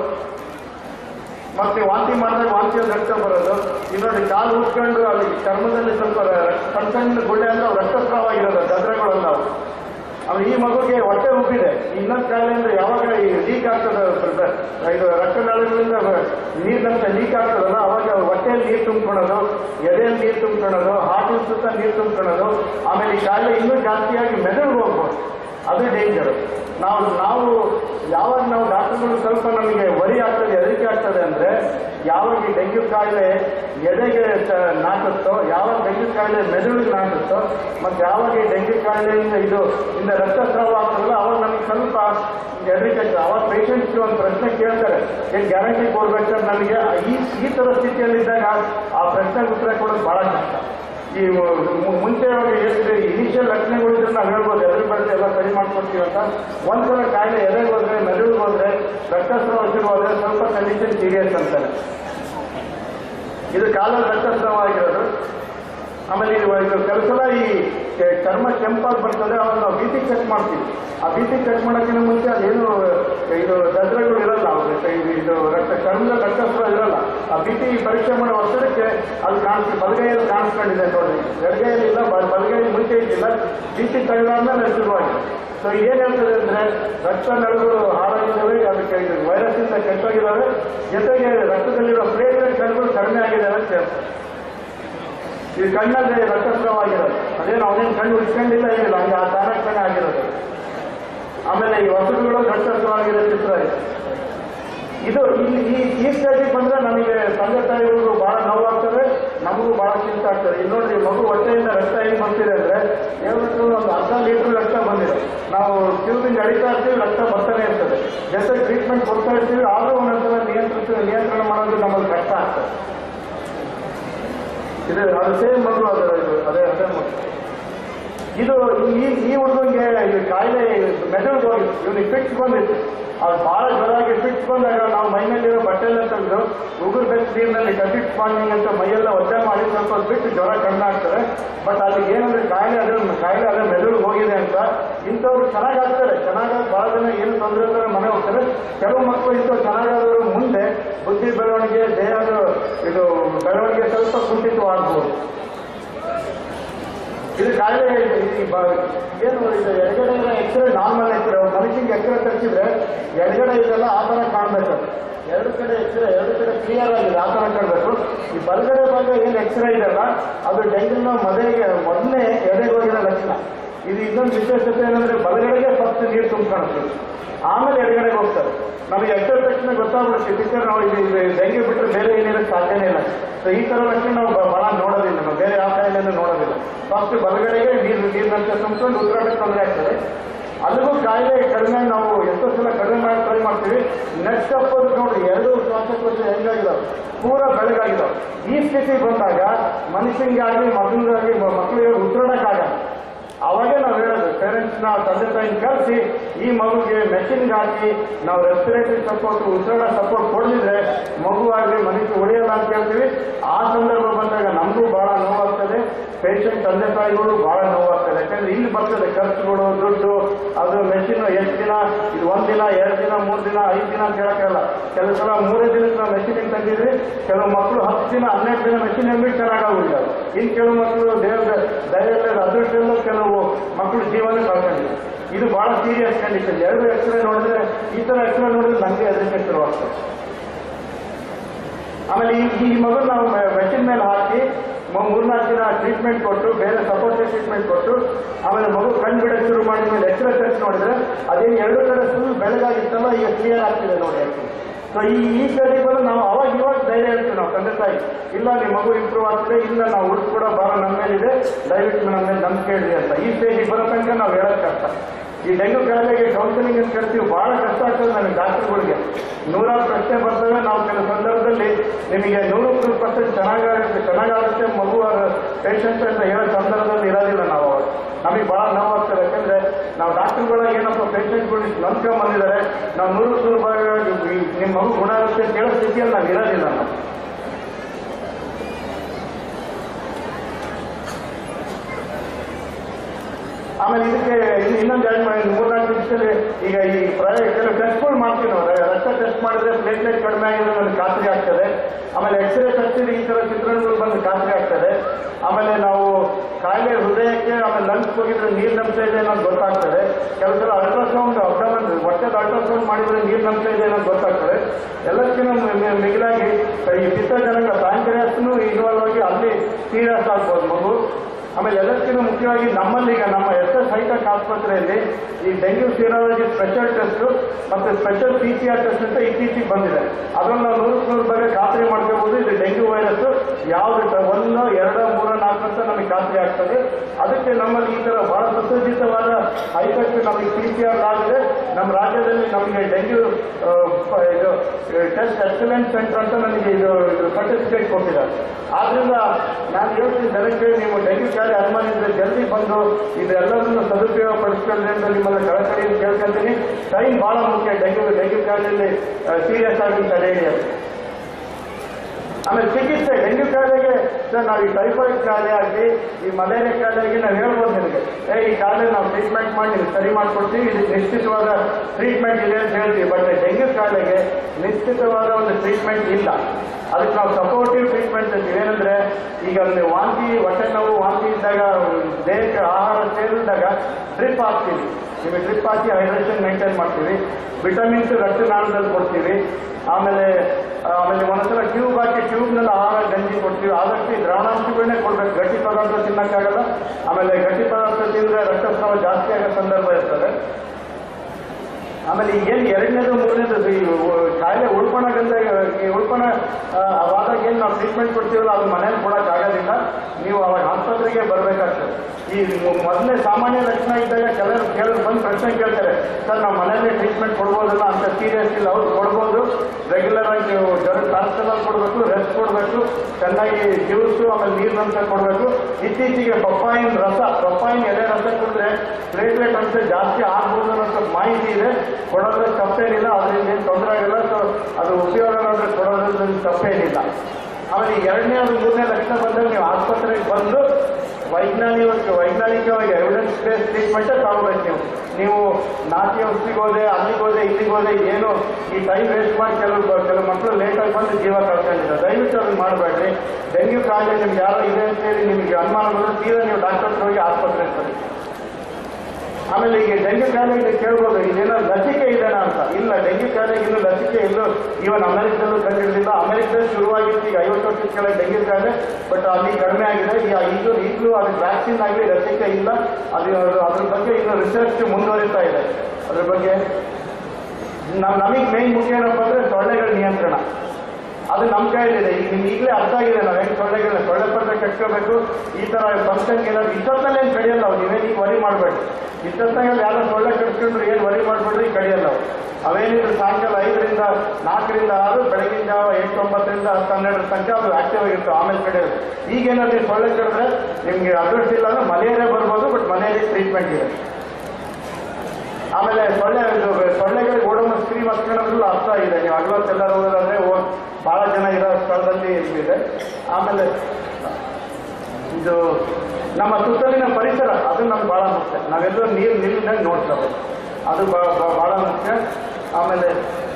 ಮತ್ತೆ ವಾಂತಿ ಮಾಡಿದಾಗ ವಾಂತಿಯಲ್ಲಿ ರಕ್ತ ಬರೋದು ಇದು ನೋಡಿ ಕಾಲು ಉಟ್ಕೊಂಡು ಅಲ್ಲಿ ಚರ್ಮದಲ್ಲಿ ಸ್ವಲ್ಪ ರ- ಸಣ್ಣ ಸಣ್ಣ ಗುಳ್ಳೆ ಅಂತ ರಕ್ತಸ್ರಾವ ಆಗಿರೋದು ದದ್ರಗಳು ನಾವು ಆಮೇಲೆ ಈ ಮಗುಗೆ ಹೊಟ್ಟೆ ಉಬ್ಬಿದೆ ಇನ್ನೊಂದು ಕಾಯಿಲೆಯಿಂದ ಯಾವಾಗ ಈ ಲೀಕ್ ಆಗ್ತದೆ ಸ್ವಲ್ಪ ಇದು ರಕ್ತನಾಳಗಳಿಂದ ನೀರಿನಂತ ಲೀಕ್ ಆಗ್ತದಲ್ಲ ಅವಾಗ ಹೊಟ್ಟೆಯಲ್ಲಿ ನೀರು ತುಂಬ್ಕೊಳ್ಳೋದು ಎದೆಯಲ್ಲಿ ನೀರು ತುಂಬ್ಕೊಳ್ಳೋದು ಹಾರ್ಟಿನ ಸುತ್ತ ನೀರು ತುಂಬ್ಕೊಳ್ಳೋದು ಆಮೇಲೆ ಈ ಕಾಯಿಲೆ ಇನ್ನೂ ಜಾಸ್ತಿಯಾಗಿ ಮೆದುಳಿಗೆ ಹೋಗ್ಬೋದು ಅದು ಡೇಂಜರ್ ನಾವು ನಾವು ಯಾವಾಗ ನಾವು ಡಾಕ್ಟರ್ಗಳು ಸ್ವಲ್ಪ ನಮಗೆ ವರಿ ಆಗ್ತದೆ ಹೆದರಿಕೆ ಆಗ್ತದೆ ಅಂದ್ರೆ ಯಾವಾಗ ಈ ಡೆಂಗ್ಯೂ ಕಾಯಿಲೆ ಎದೆಗೆ ತ- ನಾಟುತ್ತೋ ಯಾವಾಗ ಡೆಂಗ್ಯೂ ಕಾಯಿಲೆ ಮೆದುಳಿಗೆ ನಾಟುತ್ತೋ ಮತ್ತೆ ಯಾವಾಗ ಈ ಡೆಂಗ್ಯೂ ಕಾಯಿಲೆಯಿಂದ ಇದು ಇಂದ ರಕ್ತಸ್ರಾವ ಆಗ್ತದಲ್ಲ ಅವಾಗ ನಮಗೆ ಸ್ವಲ್ಪ ಹೆದರಿಕೆ ಆಗ್ತದೆ ಅವಾಗ ಪೇಷಂಟ್ಸ್ಗೆ ಒಂದು ಪ್ರಶ್ನೆ ಕೇಳ್ತಾರೆ ಏನು ಗ್ಯಾರಂಟಿ ಕೊಡ್ಬೇಕಾದ್ರೆ ನಮಗೆ ಈ ಈ ಥರ ಸ್ಥಿತಿಯಲ್ಲಿದ್ದಾಗ ಆ ಪ್ರಶ್ನೆಗೆ ಉತ್ತರ ಕೊಡೋದು ಬಹಳ ಕಷ್ಟ ಈ ಮು- ಮುಂಚೆ ಹೇಳಿದ್ರೆ ಇನಿಷಿಯಲ್ ಲಕ್ಷಣಗಳಿದ್ರೆ ನಾವು ಹೇಳ್ಬೋದು ಎದುರು ಬರ್ತದೆ ಎಲ್ಲ ಸರಿ ಮಾಡ್ಕೊಡ್ತೀವಿ ಅಂತ ಒಂದ್ಸಲ ಕಾಯಿಲೆ ಎದೆಗೆ ಹೋದ್ರೆ ಮೆದುಳಿಗೆ ಹೋದ್ರೆ ರಕ್ತಸ್ರಾವ ಶುರು ಹೋದ್ರೆ ಸ್ವಲ್ಪ ಕಂಡೀಷನ್ ಸೀರಿಯಸ್ ಅಂತಾರೆ ಇದು ಕಾಲಲ್ಲಿ ರಕ್ತಸ್ರಾವ ಆಗಿರೋದು ಆಮೇಲೆ ಇದು ಇದು ಕೆಲವು ಸಲ ಈ ಕೆ- ಚರ್ಮ ಕೆಂಪಾಗಿ ಬರ್ತದೆ ಅವಾಗ ನಾವು ಬಿ ಪಿ ಚೆಕ್ ಮಾಡ್ತೀವಿ ಆ ಬಿ ಪಿ ಚೆಕ್ ಮಾಡೋಕ್ಕಿಂತ ಮುಂಚೆ ಅದೇನು ಇದು ದದ್ರಗಳು ಇರಲ್ಲ ಅವ್ರಿಗೆ ಇದು ಇದು ರಕ್ತ ಚರ್ಮದ ರಕ್ತಸ್ರಾವ ಇರಲ್ಲ ಆ ಬಿ ಪಿ ಪರೀಕ್ಷೆ ಮಾಡೋ ವರ್ಷಕ್ಕೆ ಅದು ಕಾಣಿಸ್ ಬಲಗೈಯಲ್ಲಿ ಕಾಣಿಸ್ಕೊಂಡಿದೆ ನೋಡಿ ಎಡಗೈಯಲ್ಲಿ ಇಲ್ಲ ಬ- ಬಲಗೈಯಲ್ಲಿ ಮುಂಚೆ ಇದ್ದಿಲ್ಲ ಬಿ ಪಿ ತಗೊಳ್ಳಾದ್ಮೇಲೆ ಶುರುವಾಗಿದೆ ಸೊ ಏನ್ ಹೇಳ್ತದೆ ಅಂದ್ರೆ ರಕ್ತ ನಳಗಳು ಹಾಳಾಗಿದ್ದಾವೆ ಅದಕ್ಕೆ ಇದು ವೈರಸ್ ಇಂದ ಕೆಟ್ಟೋಗಿದ್ದಾವೆ ಜೊತೆಗೆ ರಕ್ತದಲ್ಲಿರೋ ಪ್ಲೇಟ್ಲೆಟ್ ಕಣಗಳು ಕಡಿಮೆ ಆಗಿದೆ ಅಂತ ಹೇಳ್ತಾರೆ ಈ ಕಣ್ಣಲ್ಲಿ ರಕ್ತಸ್ರಾವ ಆಗಿರೋದು ಅದೇನು ಅವನೇನು ಕಣ್ಣು ಉಳ್ಕೊಂಡಿಲ್ಲ ಏನಿಲ್ಲ ಹಂಗೆ ಆ ತಾರಕನೇ ಆಗಿರೋದು ಆಮೇಲೆ ಈ ವಸತಿಗಳು ರಕ್ತಸ್ರಾವ ಆಗಿರೋ ಚಿತ್ರ ಇದೆ ಇದು ಈ- ಈ ಈ ಸ್ಟೇಜಿಗೆ ಬಂದ್ರೆ ನಮಗೆ ತಂದೆ ತಾಯಿಗಳಿಗೂ ಬಹಳ ನೋವಾಗ್ತದೆ ನಮಗೂ ಬಹಳ ಚಿಂತೆ ಆಗ್ತದೆ ಇಲ್ಲಿ ನೋಡ್ರಿ ಮಗು ಹೊಟ್ಟೆಯಿಂದ ರಕ್ತ ಹೆಂಗ್ ಬರ್ತಿದೆ ಅಂದ್ರೆ ಹೇಳ್ಬಿಟ್ಟು ಒಂದು ಅರ್ಧ ಲೀಟರ್ ರಕ್ತ ಬಂದಿದೆ ನಾವು ಕ್ಯೂಬಿಂದ ಅಡಿತಾ ಇರ್ತೀವಿ ರಕ್ತ ಬರ್ತಾನೆ ಇರ್ತದೆ ಜೊತೆ ಟ್ರೀಟ್ಮೆಂಟ್ ಕೊಡ್ತಾ ಇರ್ತೀವಿ ಆದ್ರೂ ಒಂದೊಂದ್ಸಲ ನಿಯಂತ್ರಿಸ ನಿಯಂತ್ರಣ ಮಾಡೋದು ನಮಗೆ ಕಷ್ಟ ಆಗ್ತದೆ ಇದು ಅದು ಸೇಮ್ ಮಗು ಅದು ಇದು ಅದೇ ಅದೇ ಮಗು ಇದು ಈ ಈ ಹುಡುಗಂಗೆ ಇದು ಕಾಯಿಲೆ ಮೆದುಳಿಗೆ ಹೋಗಿ ಇವನಿಗೆ ಫಿಕ್ಸ್ ಬಂದಿತ್ತು ಅವ್ರು ಬಹಳ ಜ್ವರಾಗಿ ಫಿಕ್ಸ್ ಬಂದಾಗ ನಾವು ಮೈನಲ್ಲಿರೋ ಬಟ್ಟೆಲ್ಲ ತೆಗೆದು ಉಗುರು ಬೆಚ್ಚ ನೀರಿನಲ್ಲಿ ಡಫಿಟ್ ಸ್ಪಾಂಡಿಂಗ್ ಅಂತ ಮೈಯೆಲ್ಲ ಒದ್ದೆ ಮಾಡಿ ಸ್ವಲ್ಪ ಹೊತ್ತು ಬಿಟ್ಟು ಜ್ವರ ಕಡಿಮೆ ಆಗ್ತದೆ ಬಟ್ ಅಲ್ಲಿ ಏನಂದ್ರೆ ಕಾಯಿಲೆ ಅದ್ರ ಕಾಯಿಲೆ ಅದೇ ಮೆದುಳಿಗೆ ಹೋಗಿದೆ ಅಂತ ಇಂಥವ್ರು ಚೆನ್ನಾಗಾಗ್ತಾರೆ ಚೆನ್ನಾಗಾಗಿ ಬಹಳ ಜನ ಏನು ತೊಂದರೆ ಇಲ್ಲದೆ ಮನೆ ಹೋಗ್ತಾರೆ ಕೆಲವು ಮಕ್ಕಳು ಇಂಥವ್ರು ಚೆನ್ನಾಗಾದವರು ಮುಂದೆ ಬುದ್ಧಿ ಬೆಳವಣಿಗೆ ದೇಹದ ಇದು ಬೆಳವಣಿಗೆ ಸ್ವಲ್ಪ ಕುಂಠಿತವಾಗಬಹುದು ಇದು ಕಾಯಿಲೆ ಈ ಬ- ಏನು ಇದು ಎಡಗಡೆ ಎಕ್ಸ್ರೇ ನಾರ್ಮಲ್ ಐತೆ ಎಡಗಡೆ ಇದೆಲ್ಲ ಆ ಥರ ಕಾಣಬೇಕು ಎರಡು ಕಡೆ ಎಕ್ಸ್ರೇ ಎರಡು ಕಡೆ ಕ್ಲಿಯರ್ ಆಗಿದೆ ಆ ಥರ ಕಾಣಬೇಕು ಈ ಬಲಗಡೆ ಭಾಗ ಏನು ಎಕ್ಸ್ರೇ ಇದೆಯಲ್ಲ ಅದು ಡೆಂಗಿನ ಮದುವೆಗೆ ಮೊದಲನೇ ಎಡೆಗೋಗಿರೋ ಲಕ್ಷಣ ಇದು ಇನ್ನೊಂದು ವಿಶೇಷತೆ ಏನಂದ್ರೆ ಬಲಗಡೆಗೆ ಫಸ್ಟ್ ನೀರು ತುಂಬ್ಕೊಳ್ತೀವಿ ಆಮೇಲೆ ಎಡಗಡೆಗೆ ಹೋಗ್ತಾರೆ ನಮಗೆ ಎಷ್ಟೋ ತಕ್ಷಣ ಗೊತ್ತಾಗ್ಬಿಡುತ್ತೆ ಟೀಚರ್ ನಾವು ಇದು ಇದು ಡೆಂಗ್ಯೂ ಬಿಟ್ಟರೆ ಬೇರೆ ಏನಿರೋಕ್ಕೆ ಸಾಧ್ಯನೇ ಇಲ್ಲ ಸೊ ಈ ಥರ ಲಕ್ಷಣ ನಾವು ಬ- ಬಹಳ ನೋಡೋದಿಲ್ಲ ನಾವು ಬೇರೆ ಯಾವ ಕಾಯಿಲೆನೂ ನೋಡೋದಿಲ್ಲ ಫಸ್ಟ್ ಬಲಗಡೆಗೆ ನೀರು ನೀರಿನಂತೆ ತುಂಬಿಕೊಂಡು ಉಸಿರಾಟಕ್ಕೆ ತೊಂದರೆ ಆಗ್ತದೆ ಅಲ್ಲಿಗೂ ಕಾಯಿಲೆ ಕಡಿಮೆ ನಾವು ಎಷ್ಟೋ ಸಲ ಕಡಿಮೆ ಮಾಡಿ ಟ್ರೈ ಮಾಡ್ತೀವಿ ನೆಕ್ಸ್ಟ್ ಅಪ್ಪೋದು ನೋಡಿ ಎರಡು ಶ್ವಾಸಕೋಶ ಹೆಂಗಾಗಿದಾವೆ ಪೂರ ಬೆಳಗಾಗಿದಾವೆ ಈ ಸ್ಥಿತಿ ಬಂದಾಗ ಮನುಷ್ಯನಿಗಾಗಲಿ ಮಗನಿಗಾಗಲಿ ಮಕ್ಕಳಿಗೆ ಉಸಿರಾಡಕ್ಕಾಗಲ್ಲ ಅವಾಗೇ ನಾವು ಹೇಳೋದು ಪೇರೆಂಟ್ಸ್ನ ತಂದೆ ತಾಯಿನ ಕರೆಸಿ ಈ ಮಗುಗೆ ಮೆಷಿನ್ಗೆ ಹಾಕಿ ನಾವು ರೆಸ್ಪಿರೇಟರಿ ಸಪೋರ್ಟ್ ಉಸಿರಾಡ ಸಪೋರ್ಟ್ ಕೊಡದಿದ್ರೆ ಮಗುವಾಗಲಿ ಮನುಷ್ಯ ಉಳಿಯಲ್ಲ ಅಂತ ಹೇಳ್ತೀವಿ ಆ ಸಂದರ್ಭ ಬಂದಾಗ ನಮಗೂ ಬಹಳ ನೋವಾಗ್ತದೆ ಪೇಷಂಟ್ ತಂದೆ ತಾಯಿಗಳು ಬಹಳ ನೋವಾಗ್ತದೆ ಯಾಕಂದ್ರೆ ಇಲ್ಲಿ ಬರ್ತದೆ ಖರ್ಚುಗಳು ದುಡ್ಡು ಅದು ಮೆಷಿನ್ ಎಷ್ಟು ದಿನ ಇದು ಒಂದ್ ದಿನ ಎರಡು ದಿನ ಮೂರು ದಿನ ಐದು ದಿನ ಅಂತ ಹೇಳಕ್ಕಾಗಲ್ಲ ಕೆಲವು ಸಲ ಮೂರೇ ದಿನಕ್ಕೆ ನಾವು ಮೆಷಿನ್ ತಂದಿದ್ವಿ ಕೆಲವು ಮಕ್ಕಳು ಹತ್ತು ದಿನ ಹನ್ನೆರಡು ದಿನ ಮೆಷಿನ್ ಎಂಬಿ ಚೆನ್ನಾಗಾಗಿದ್ದಾರೆ ಇನ್ನು ಕೆಲವು ಮಕ್ಕಳು ದೇವರ ದಯವಿಲ್ಲ ಅದೃಷ್ಟದಿಂದ ಕೆಲವು ಮಕ್ಕಳು ಜೀವನ ಕಳ್ಕೊಂಡಿದ್ದಾರೆ ಇದು ಬಹಳ ಸೀರಿಯಸ್ ಕಂಡೀಷನ್ ಎರಡು ಎಕ್ಸ್ರೇ ನೋಡಿದ್ರೆ ಈ ತರ ಎಕ್ಸ್ರೇ ನೋಡಿದ್ರೆ ನಮಗೆ ಅದಕ್ಕೆ ಶುರುವಾಗ್ತದೆ ಆಮೇಲೆ ಈ ಈ ಮಗು ನಾವು ಮೆಷಿನ್ ಮೇಲೆ ಹಾಕಿ ಮ- ಮೂರ್ನಾಲ್ಕು ದಿನ ಟ್ರೀಟ್ಮೆಂಟ್ ಕೊಟ್ಟು ಬೇರೆ ಸಪೋರ್ಟ್ ಟ್ರೀಟ್ಮೆಂಟ್ ಕೊಟ್ಟು ಆಮೇಲೆ ಮಗು ಕಣ್ಣು ಬಿಡಕ್ಕೆ ಶುರು ಮಾಡಿದ ಮೇಲೆ ಎಕ್ಸ್ರೇ ಟೆಸ್ಟ್ ನೋಡಿದ್ರೆ ಅದೇನು ಎರಡು ಕಡೆ ಫುಲ್ ಬೆಳಗಾಗಿತ್ತಲ್ಲ ಈಗ ಕ್ಲಿಯರ್ ಆಗ್ತಿದೆ ನೋಡಿ ಸೊ ಈ ಈ ಸ್ಟೇಜಿಗೆ ಬಂದು ನಾವು ಅವಾಗ ಇವಾಗ ಧೈರ್ಯ ಹೇಳ್ತೀವಿ ನಾವು ತಂದೆ ತಾಯಿ ಇಲ್ಲ ನಿಮ್ಮ ಮಗು ಇಂಪ್ರೂವ್ ಆಗ್ತದೆ ಇಲ್ಲ ನಾವು ಉಳಿದು ಕೂಡ ಭಾರ ನಮ್ಮ ಮೇಲಿದೆ ದಯವಿಟ್ಟು ನಮ್ಮ ಮೇಲೆ ನಂಬಿಕೆ ಇರಲಿ ಅಂತ ಈ ಸ್ಟೇಜಿಗೆ ಬರೋ ತನಕ ನಾವು ಹೇಳೋದು ಕಷ್ಟ ಈ ಡೆಂಗು ಕಾಯಿಲೆಗೆ ಕೌನ್ಸಿಲಿಂಗ್ ಅಂತ ಕರಿತೀವಿ ಬಹಳ ಕಷ್ಟ ಆಗ್ತದೆ ನನಗೆ ಡಾಕ್ಟರ್ಗಳಿಗೆ ನೂರಾರು ಪ್ರಶ್ನೆ ಬರ್ತವೆ ನಾವು ಕೆಲವು ಸಂದರ್ಭದಲ್ಲಿ ನಿಮಗೆ ನೂರು ನೂರು ಪರ್ಸೆಂಟ್ ಚೆನ್ನಾಗಾಗುತ್ತೆ ಚೆನ್ನಾಗಾಗುತ್ತೆ ಮಗು ಪೇಷಂಟ್ ಅಂತ ಹೇಳೋ ಸಂದರ್ಭದಲ್ಲಿ ಇರೋದಿಲ್ಲ ನಾವು ಅವಾಗ. ನಮಗೆ ಬಹಳ ನೋವಾಗ್ತದೆ ಯಾಕಂದ್ರೆ ನಾವು ಡಾಕ್ಟರ್ಗಳಾಗಿ ಏನಪ್ಪ ಪೇಷಂಟ್ಗಳು ನಂಬ್ಕೊಂಡ್ ಬಂದಿದ್ದಾರೆ ನಾವು ನೂರು ನೂರು ಭಾಗ ನಿಮ್ಮ ಮಗು ಗುಣ ಆಗುತ್ತೆ ಅಂತ ಹೇಳೋ ಸ್ಥಿತಿಯಲ್ಲಿ ನಾವು ಇರೋದಿಲ್ಲ ನಾವು ಆಮೇಲೆ ಇದಕ್ಕೆ ಇನ್ನು- ಇನ್ನೊಂದು ಎರಡು ಮಾಡಿ ಮೂರ್ನಾಲ್ಕು ನಿಮಿಷದಲ್ಲಿ ಈಗ ಈ ಪ್ರಯ ಕೆಲವು ಟೆಸ್ಟ್ಗಳು ಮಾಡ್ತೀವಿ ನಾವು ರಕ್ತ ಟೆಸ್ಟ್ ಮಾಡಿದ್ರೆ ಪ್ಲೇಟ್ಲೆಟ್ ಕಡಿಮೆ ಆಗಿದೆ ನಮಗೆ ಖಾತ್ರಿ ಆಗ್ತದೆ ಆಮೇಲೆ ಎಕ್ಸ್ರೇ ತರಿಸಿದ್ರೆ ಈ ಥರ ಚಿತ್ರಣಗಳು ಬಂದು ಖಾತ್ರಿ ಆಗ್ತದೆ ಆಮೇಲೆ ನಾವು ಕಾಯಿಲೆ ಹೃದಯಕ್ಕೆ ಆಮೇಲೆ ಲಂಗ್ಸ್ ಹೋಗಿದ್ರೆ ನೀರು ನಂಬಿಸ ಇದೆ ಅನ್ನೋದು ಗೊತ್ತಾಗ್ತದೆ ಕೆಲವು ಸಲ ಅಲ್ಟ್ರಾಸೌಂಡ್ ಅಬ್ಡಮನ್ ಹೊಟ್ಟೆದ ಅಲ್ಟ್ರಾಸೌಂಡ್ ಮಾಡಿದ್ರೆ ನೀರು ನಂಬಿಸ ಇದೆ ಅನ್ನೋದು ಗೊತ್ತಾಗ್ತದೆ ಎಲ್ಲಕ್ಕಿಂತ ಮಿ- ಮಿ- ಮಿಗಿಲಾಗಿ ಈ ಪಿತ್ತಜನಕ ಪ್ಯಾಂಕ್ರಿಯಾಸ್ನು ಇನ್ವಾಲ್ವ್ ಆಗಿ ಅಲ್ಲಿ ಸೀರಿಯಸ್ ಆಗ್ಬೋದು ಮಗು ಆಮೇಲೆ ಎಲ್ಲಕ್ಕಿಂತ ಮುಖ್ಯವಾಗಿ ನಮ್ಮಲ್ಲಿ ಈಗ ನಮ್ಮ ಎಸ್ ಎಸ್ ಹೈಟೆಕ್ ಆಸ್ಪತ್ರೆಯಲ್ಲಿ ಈ ಡೆಂಗ್ಯೂ ಸೀರಾಲಜಿ ಸ್ಪೆಷಲ್ ಟೆಸ್ಟ್ ಮತ್ತೆ special P C R test ಅಂತ ಇತ್ತೀಚೆಗೆ ಬಂದಿದೆ ಅದನ್ನು ನಾವು ನೂರಕ್ಕೆ ನೂರು ಬಗ್ಗೆ ಖಾತ್ರಿ ಮಾಡ್ಕೋಬಹುದು ಇದು ಡೆಂಗ್ಯೂ ವೈರಸ್ ಯಾವ್ದು ಒಂದು ಎರಡು ಮೂರು ನಾಲ್ಕು ಅಂತ ನಮಗೆ ಖಾತ್ರಿ ಆಗ್ತದೆ ಅದಕ್ಕೆ ನಮ್ಮಲ್ಲಿ ಈ ತರ ಬಹಳ ಸುಸಜ್ಜಿತವಾದ ಹೈಟೆಕ್ ನಮಗೆ ಪಿ ಸಿ ಆರ್ ಆಗಿದೆ ನಮ್ಮ ರಾಜ್ಯದಲ್ಲಿ ನಮಗೆ ಡೆಂಗ್ಯೂ ಆ, ಪ- ಇದು ಟೆಸ್ಟ್ ಎಕ್ಸಲೆನ್ಸ್ ಸೆಂಟರ್ ಅಂತ ನನಗೆ ಇದು ಸರ್ಟಿಫಿಕೇಟ್ ಕೊಟ್ಟಿದ್ದಾರೆ ಆದ್ರಿಂದ ನಾನು ಹೇಳ್ತೀನಿ ಜನಕ್ಕೆ ನೀವು ಡೆಂಗ್ಯೂ ಕಾಯಿಲೆ ಅನುಮಾನ ಇದ್ರೆ ಜಲ್ದಿ ಬಂದು ಇದೆಲ್ಲದನ್ನು ಸದುಪಯೋಗ ಪಡಿಸ್ಕೊಳ್ಳಿ ಅಂತ ನಿಮ್ಮಲ್ಲಿ ಕಳಕಳಿಯಲ್ಲಿ ಕೇಳ್ಕೊಂತೀನಿ ಟೈಮ್ ಬಹಳ ಮುಖ್ಯ ಡೆಂಗ್ಯೂ ಡೆಂಗ್ಯೂ ಕಾಯಿಲೆಯಲ್ಲಿ ಸೀರಿಯಸ್ ಆಗಿ ತಡೆಯಿರಿ ಅಂತ ಆಮೇಲೆ ಚಿಕಿತ್ಸೆ ಡೆಂಗ್ಯೂ ಕಾಯಿಲೆಗೆ ಸರ್ ನಾವು ಈ ಟೈಫಾಯ್ಡ್ ಕಾಯಿಲೆ ಆಗಲಿ ಈ ಮಲೇರಿಯಾ ಕಾಯಿಲೆಗೆ ನಾವು ಹೇಳ್ಬೋದು ನಿಮಗೆ ಏ ಈ ಕಾಯಿಲೆ ನಾವು ಟ್ರೀಟ್ಮೆಂಟ್ ಮಾಡಿ ನಿಮ್ಗೆ ಸರಿ ಮಾಡ್ಕೊಡ್ತೀವಿ ಇದಕ್ಕೆ ನಿಶ್ಚಿತವಾದ ಟ್ರೀಟ್ಮೆಂಟ್ ಇದೆ ಅಂತ ಹೇಳ್ತೀವಿ ಬಟ್ ಡೆಂಗ್ಯೂ ಕಾಯಿಲೆಗೆ ನಿಶ್ಚಿತವಾದ ಒಂದು ಟ್ರೀಟ್ಮೆಂಟ್ ಇಲ್ಲ ಅದಕ್ಕೆ ನಾವು ಸಪೋರ್ಟಿವ್ ಟ್ರೀಟ್ಮೆಂಟ್ ಅಂತೀವಿ ಏನಂದ್ರೆ ಈಗ ನೀವು ವಾಂತಿ ಹೊಟ್ಟೆ ನೋವು ವಾಂತಿ ಇದ್ದಾಗ ದೇಹಕ್ಕೆ ಆಹಾರ ಸೇರಿದಾಗ ಡ್ರಿಪ್ ಹಾಕ್ತೀವಿ ನಿಮಗೆ ಡ್ರಿಪ್ ಹಾಕಿ ಹೈಡ್ರೇಷನ್ ಮೇಂಟೈನ್ ಮಾಡ್ತೀವಿ ವಿಟಮಿನ್ಸ್ ರಕ್ತನಾಳದಲ್ಲಿ ಕೊಡ್ತೀವಿ ಆಮೇಲೆ ಆಮೇಲೆ ಒಂದೊಂದ್ಸಲ ಟ್ಯೂಬ್ ಹಾಕಿ ಟ್ಯೂಬ್ನಲ್ಲಿ ಆಹಾರ ಗಂಜಿ ಕೊಡ್ತೀವಿ ಆದಷ್ಟು ಈ ದ್ರಾವಣಾಂಶಗಳನ್ನೇ ಕೊಡ್ಬೇಕು ಗಟ್ಟಿ ಪದಾರ್ಥ ತಿನ್ನಕ್ಕಾಗಲ್ಲ ಆಮೇಲೆ ಗಟ್ಟಿ ಪದಾರ್ಥ ತಿಂದ್ರೆ ರಕ್ತಸ್ರಾವ ಜಾಸ್ತಿ ಆಗೋ ಸಂದರ್ಭ ಇರ್ತದೆ ಆಮೇಲೆ ಏನು ಎರಡನೇದು ಮೂರನೇದು ಈ ಉ- ಕಾಯಿಲೆ ಉಳ್ಪಣ ಗಂಧ ಈ ಉಳ್ಪಣ ಆ, ಆದಾಗ ಏನು ನಾವು ಟ್ರೀಟ್ಮೆಂಟ್ ಕೊಡ್ತೀವಲ್ಲ ಅದು ಮನೇಲಿ ಕೊಡಕ್ ಆಗೋದಿಲ್ಲ ನೀವು ಅವಾಗ ಆಸ್ಪತ್ರೆಗೆ ಬರಬೇಕಾಗ್ತದೆ ಈ ಮು- ಮೊದಲನೇ ಸಾಮಾನ್ಯ ಲಕ್ಷಣ ಇದ್ದಾಗ ಕೆಲವರು ಕೇಳೋರು ಬಂದು ಪ್ರಶ್ನೆ ಕೇಳ್ತಾರೆ ಸರ್ ನಾವು ಮನೆಯಲ್ಲೇ ಟ್ರೀಟ್ಮೆಂಟ್ ಕೊಡ್ಬೋದಲ್ಲ ಅಂತ ಸೀರಿಯಸ್ ಇಲ್ಲ ಅವ್ರು ಕೊಡ್ಬೋದು ರೆಗ್ಯುಲರ್ ಆಗಿ ನೀವು ಜ್ವರ ಪ್ಯಾರಾಸಿಟಮಾಲ್ ಕೊಡಬೇಕು ರೆಸ್ಟ್ ಕೊಡಬೇಕು ಚೆನ್ನಾಗಿ ಜ್ಯೂಸು ಆಮೇಲೆ ನೀರಿನಂತ ಕೊಡಬೇಕು ಇತ್ತೀಚೆಗೆ ಪಪ್ಪಾಯಿನ ರಸ ಪಪ್ಪಾಯಿನ ಎಲೆ ರಸ ಕುಡಿದ್ರೆ ಪ್ಲೇಟ್ಲೆಟ್ ಅಂಶ ಜಾಸ್ತಿ ಆಗ್ಬೋದು ಅನ್ನೋ ಮಾಹಿತಿ ಇದೆ ಕೊಡೋದ್ರೆ ತಪ್ಪೇನಿಲ್ಲ ಅದರಿಂದ ಏನು ತೊಂದರೆ ಆಗಿಲ್ಲ ಸೊ ಅದು ಉಪಯೋಗ ಮಾಡಿದ್ರೆ ಕೊಡೋದ್ರಿಂದ ತಪ್ಪೇನಿಲ್ಲ ಆಮೇಲೆ ಈ ಎರಡನೇ ಅದು ಮೂರನೇ ಲಕ್ಷಣ ಬಂದಾಗ ನೀವು ಆಸ್ಪತ್ರೆಗೆ ಬಂದು ವೈಜ್ಞಾನಿಕ ವೈಜ್ಞಾನಿಕವಾಗಿ ಎವಿಡೆನ್ಸ್ ಬೇಸ್ ಟ್ರೀಟ್ಮೆಂಟ್ ತಗೋಬೇಕು ನೀವು ನೀವು ನಾಟಿ ಔಷಧಿಗೆ ಹೋದೆ ಅಲ್ಲಿಗೆ ಹೋದೆ ಇಲ್ಲಿಗೆ ಹೋದೆ ಏನು ಈ ಟೈಮ್ ವೇಸ್ಟ್ ಮಾಡಿ ಕೆಲವು ಕೆಲವು ಮಕ್ಕಳು ಲೇಟಾಗಿ ಬಂದು ಜೀವ ಕಳ್ಕೊಂಡಿದ್ದಾರೆ ದಯವಿಟ್ಟು ಅದನ್ನ ಮಾಡಬೇಡ್ರಿ ಡೆಂಗ್ಯೂ ಕಾಯಿಲೆ ನಿಮ್ಗೆ ಯಾರೋ ಇದೆ ಅಂತೇಳಿ ನಿಮಗೆ ಅನುಮಾನ ಬಂದ್ರೆ ತೀರಾ ನೀವು ಡಾಕ್ಟರ್ ಹತ್ರ ಹೋಗಿ ಆಸ್ಪತ್ರೆ ಸರಿ ಆಮೇಲೆ ಈಗ ಡೆಂಗ್ಯೂ ಕಾಯಿಲೆಗೆ ಕೇಳ್ಬೋದು ಇದೇನೋ ಲಸಿಕೆ ಇದೆನಾ ಅಂತ ಇಲ್ಲ ಡೆಂಗ್ಯೂ ಕಾಯಿಲೆಗೆ ಇನ್ನು ಲಸಿಕೆ ಎಲ್ಲೂ ಈವನ್ ಅಮೆರಿಕದಲ್ಲೂ ಕಂಡಿರಲಿಲ್ಲ ಅಮೆರಿಕದಲ್ಲಿ ಶುರುವಾಗಿತ್ತು ಈಗ ಐವತ್ತು ವರ್ಷದ ಕೆಳಗೆ ಡೆಂಗ್ಯೂ ಕಾಯಿಲೆ ಬಟ್ ಅಲ್ಲಿ ಕಡಿಮೆ ಆಗಿದೆ ಈಗ ಈಗಲೂ ಈಗಲೂ ಅದಕ್ಕೆ ವ್ಯಾಕ್ಸಿನ್ ಆಗಲಿ ಲಸಿಕೆ ಇಲ್ಲ ಅದು ಅದ್ರ ಬಗ್ಗೆ ಇನ್ನು ರಿಸರ್ಚ್ ಮುಂದುವರಿತಾ ಇದೆ ಅದ್ರ ಬಗ್ಗೆ ನಮ್ ನಮಗೆ ಮೇನ್ ಮುಖ್ಯ ಏನಪ್ಪ ಅಂದ್ರೆ ಸೊಳ್ಳೆಗಳ ನಿಯಂತ್ರಣ ಅದು ನಮ್ಮ ಕೈಯಲ್ಲಿದೆ ಈಗ ನಿಮ್ಗೆ ಈಗಲೇ ಅರ್ಥ ಆಗಿದೆ ನಾವು ಹೆಂಗೆ ಸೊಳ್ಳೆಗಳನ್ನ ಸೊಳ್ಳೆ ಪರ್ದೆ ಕಟ್ಕೋಬೇಕು ಈ ತರ ಫಂಕ್ಷನ್ಗೆ ಏನಾದ್ರು ಇಷ್ಟೊತ್ತಲ್ಲಿ ಏನು ಕಡಿಯಲ್ಲ ಅವು ನೀವೇನು ಈಗ ವರಿ ಮಾಡಬೇಡಿ ಇಷ್ಟೊತ್ತಾಗಲ್ಲಿ ಯಾರೋ ಸೊಳ್ಳೆ ಕಟ್ಕೊಂಡ್ರೆ ಏನು ವರಿ ಮಾಡ್ಬೇಡ್ರಿ ಕಡಿಯಲ್ಲ ಅವು ಅವೇನಿದ್ರು ಸಾಯಂಕಾಲ ಐದರಿಂದ ನಾಲ್ಕರಿಂದ ಆರು ಬೆಳಗಿನ ಜಾವ ಎಂಟು ಒಂಬತ್ತರಿಂದ ಹತ್ತು ಹನ್ನೆರಡರ ತನಕ ಅದು ಆಕ್ಟಿವ್ ಆಗಿರ್ತವೆ ಆಮೇಲೆ ಕಡಿಯೋದು ಈಗೇನಾದ್ರು ಸೊಳ್ಳೆ ಕಡಿದ್ರೆ ನಿಮ್ಗೆ ಅದೃಷ್ಟ ಇಲ್ಲ ಅಂದ್ರೆ ಮಲೇರಿಯಾ ಬರ್ಬೋದು ಬಟ್ ಮಲೇರಿಯಾ ಟ್ರೀಟ್ಮೆಂಟ್ ಇದೆ ಆಮೇಲೆ ಸೊಳ್ಳೆ ಇದು ಸೊಳ್ಳೆಗಳಿಗೆ ಓಡೋಮಸ್ ಕ್ರೀಮ್ ಹಚ್ಕೊಳ್ಳೋದ್ರಲ್ಲೂ ಅರ್ಥ ಇದೆ ನೀವು ಅಗಲತ್ತೆಲ್ಲರೂ ಹೋಗೋದಾದ್ರೆ ಓ- ಬಹಳ ಜನ ಇರೋ ಸ್ಥಳದಲ್ಲಿ ಇದೆ ಆಮೇಲೆ ಇದು ನಮ್ಮ ಸುತ್ತಲಿನ ಪರಿಸರ ಅದು ನಮ್ಗೆ ಬಹಳ ಮುಖ್ಯ ನಾವೆಲ್ಲರೂ ನೀರು ನಿಲ್ಲದಂಗೆ ನೋಡ್ತೇವೆ ಅದು ಬ- ಬ- ಬಹಳ ಮುಖ್ಯ ಆಮೇಲೆ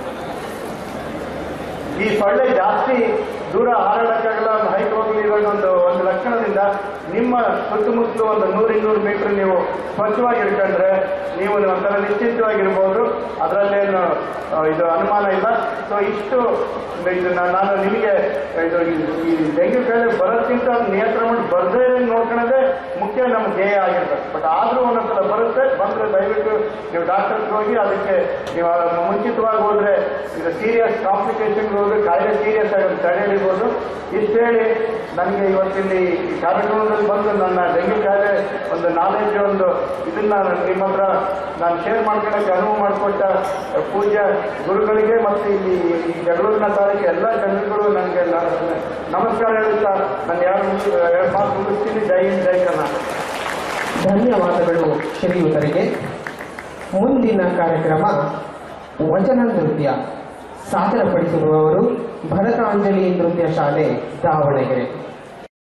ಈ ಸೊಳ್ಳೆ ಜಾಸ್ತಿ ದೂರ ಹಾರಾಡಕ್ಕಾಗಲ್ಲ ಒಂದು ಹೈಟ್ ಹೋಗಲಿರೋ ಒಂದು ಒಂದು ಲಕ್ಷಣದಿಂದ ನಿಮ್ಮ ಸುತ್ತಮುತ್ತಲು ಒಂದು ನೂರು ಇನ್ನೂರು ಮೀಟರ್ ನೀವು ಸ್ವಚ್ಛವಾಗಿ ಇಟ್ಕೊಂಡ್ರೆ ನೀವು ಒಂಥರ ನಿಶ್ಚಿಂತವಾಗಿರ್ಬೋದು ಅದರಲ್ಲೇನು ಆ, ಇದು ಅನುಮಾನ ಇಲ್ಲ ಸೊ ಇಷ್ಟು ಇದು ನಾ- ನಾನು ನಿಮಗೆ ಇದು ಈ- ಈ ಡೆಂಗ್ಯೂ ಕಾಯಿಲೆ ಬರೋದಕ್ಕಿಂತ ಅದ್ ನಿಯಂತ್ರಣ ಮಾಡಿ ಬರದೇ ನೋಡ್ಕೊಳ್ಳೋದೇ ಮುಖ್ಯ ನಮ್ಮ ಧ್ಯೇಯ ಆಗಿರ್ತದೆ ಬಟ್ ಆದರೂ ಒಂದೊಂದ್ಸಲ ಬರುತ್ತೆ ಬಂದರೆ ದಯವಿಟ್ಟು ನೀವು ಡಾಕ್ಟರ್ಗೆ ಹೋಗಿ ಅದಕ್ಕೆ ನೀವು ಅದನ್ನ ಮುಂಚಿತವಾಗಿ ಹೋದ್ರೆ ಇದು ಸೀರಿಯಸ್ ಕಾಂಪ್ಲಿಕೇಶನ್ಗೆ ಹೋದ್ರೆ ಕಾಯಿಲೆ ಸೀರಿಯಸ್ ಆಗಿ ತಡೆಯಲಿರ್ಬೋದು ಇಷ್ಟು ಹೇಳಿ ನನಗೆ ಇವತ್ತಿಲ್ಲಿ ಈ ಕಾರ್ಯಕ್ರಮದಲ್ಲಿ ಬಂದು ನನ್ನ ಡೆಂಗ್ಯೂ ಕಾಯಿಲೆ ಒಂದು ನಾಲೆಡ್ಜ್ ಒಂದು ಇದನ್ನ ನಾನು ನಿಮ್ಮ ಹತ್ರ ನಾನು ಶೇರ್ ಮಾಡ್ಕೊಳ್ಳೋಕೆ ಅನುವು ಮಾಡಿಕೊಟ್ಟ ಪೂಜ್ಯ ಗುರುಗಳಿಗೆ ಮತ್ತು ಇಲ್ಲಿ ಈ ಜಗಳೂರಿನ ತಾಲೂಕು ಎಲ್ಲ ಜನರುಗಳು ನನಗೆ ನಮಸ್ಕಾರ ಹೇಳುತ್ತಾ ನಾನು ಯಾರು ಎರಡು ಮಾತು ಮುಗಿಸ್ತೀನಿ ಜೈ ಹಿಂದ್ ಜೈ ಕರ್ನಾಟಕ ಧನ್ಯವಾದಗಳು ಶ್ರೀಯುತರಿಗೆ ಮುಂದಿನ ಕಾರ್ಯಕ್ರಮ ವಚನ ನೃತ್ಯ ಸಾದರಪಡಿಸಿರುವವರು ಭರತಾಂಜಲಿ ನೃತ್ಯ ಶಾಲೆ ದಾವಣಗೆರೆ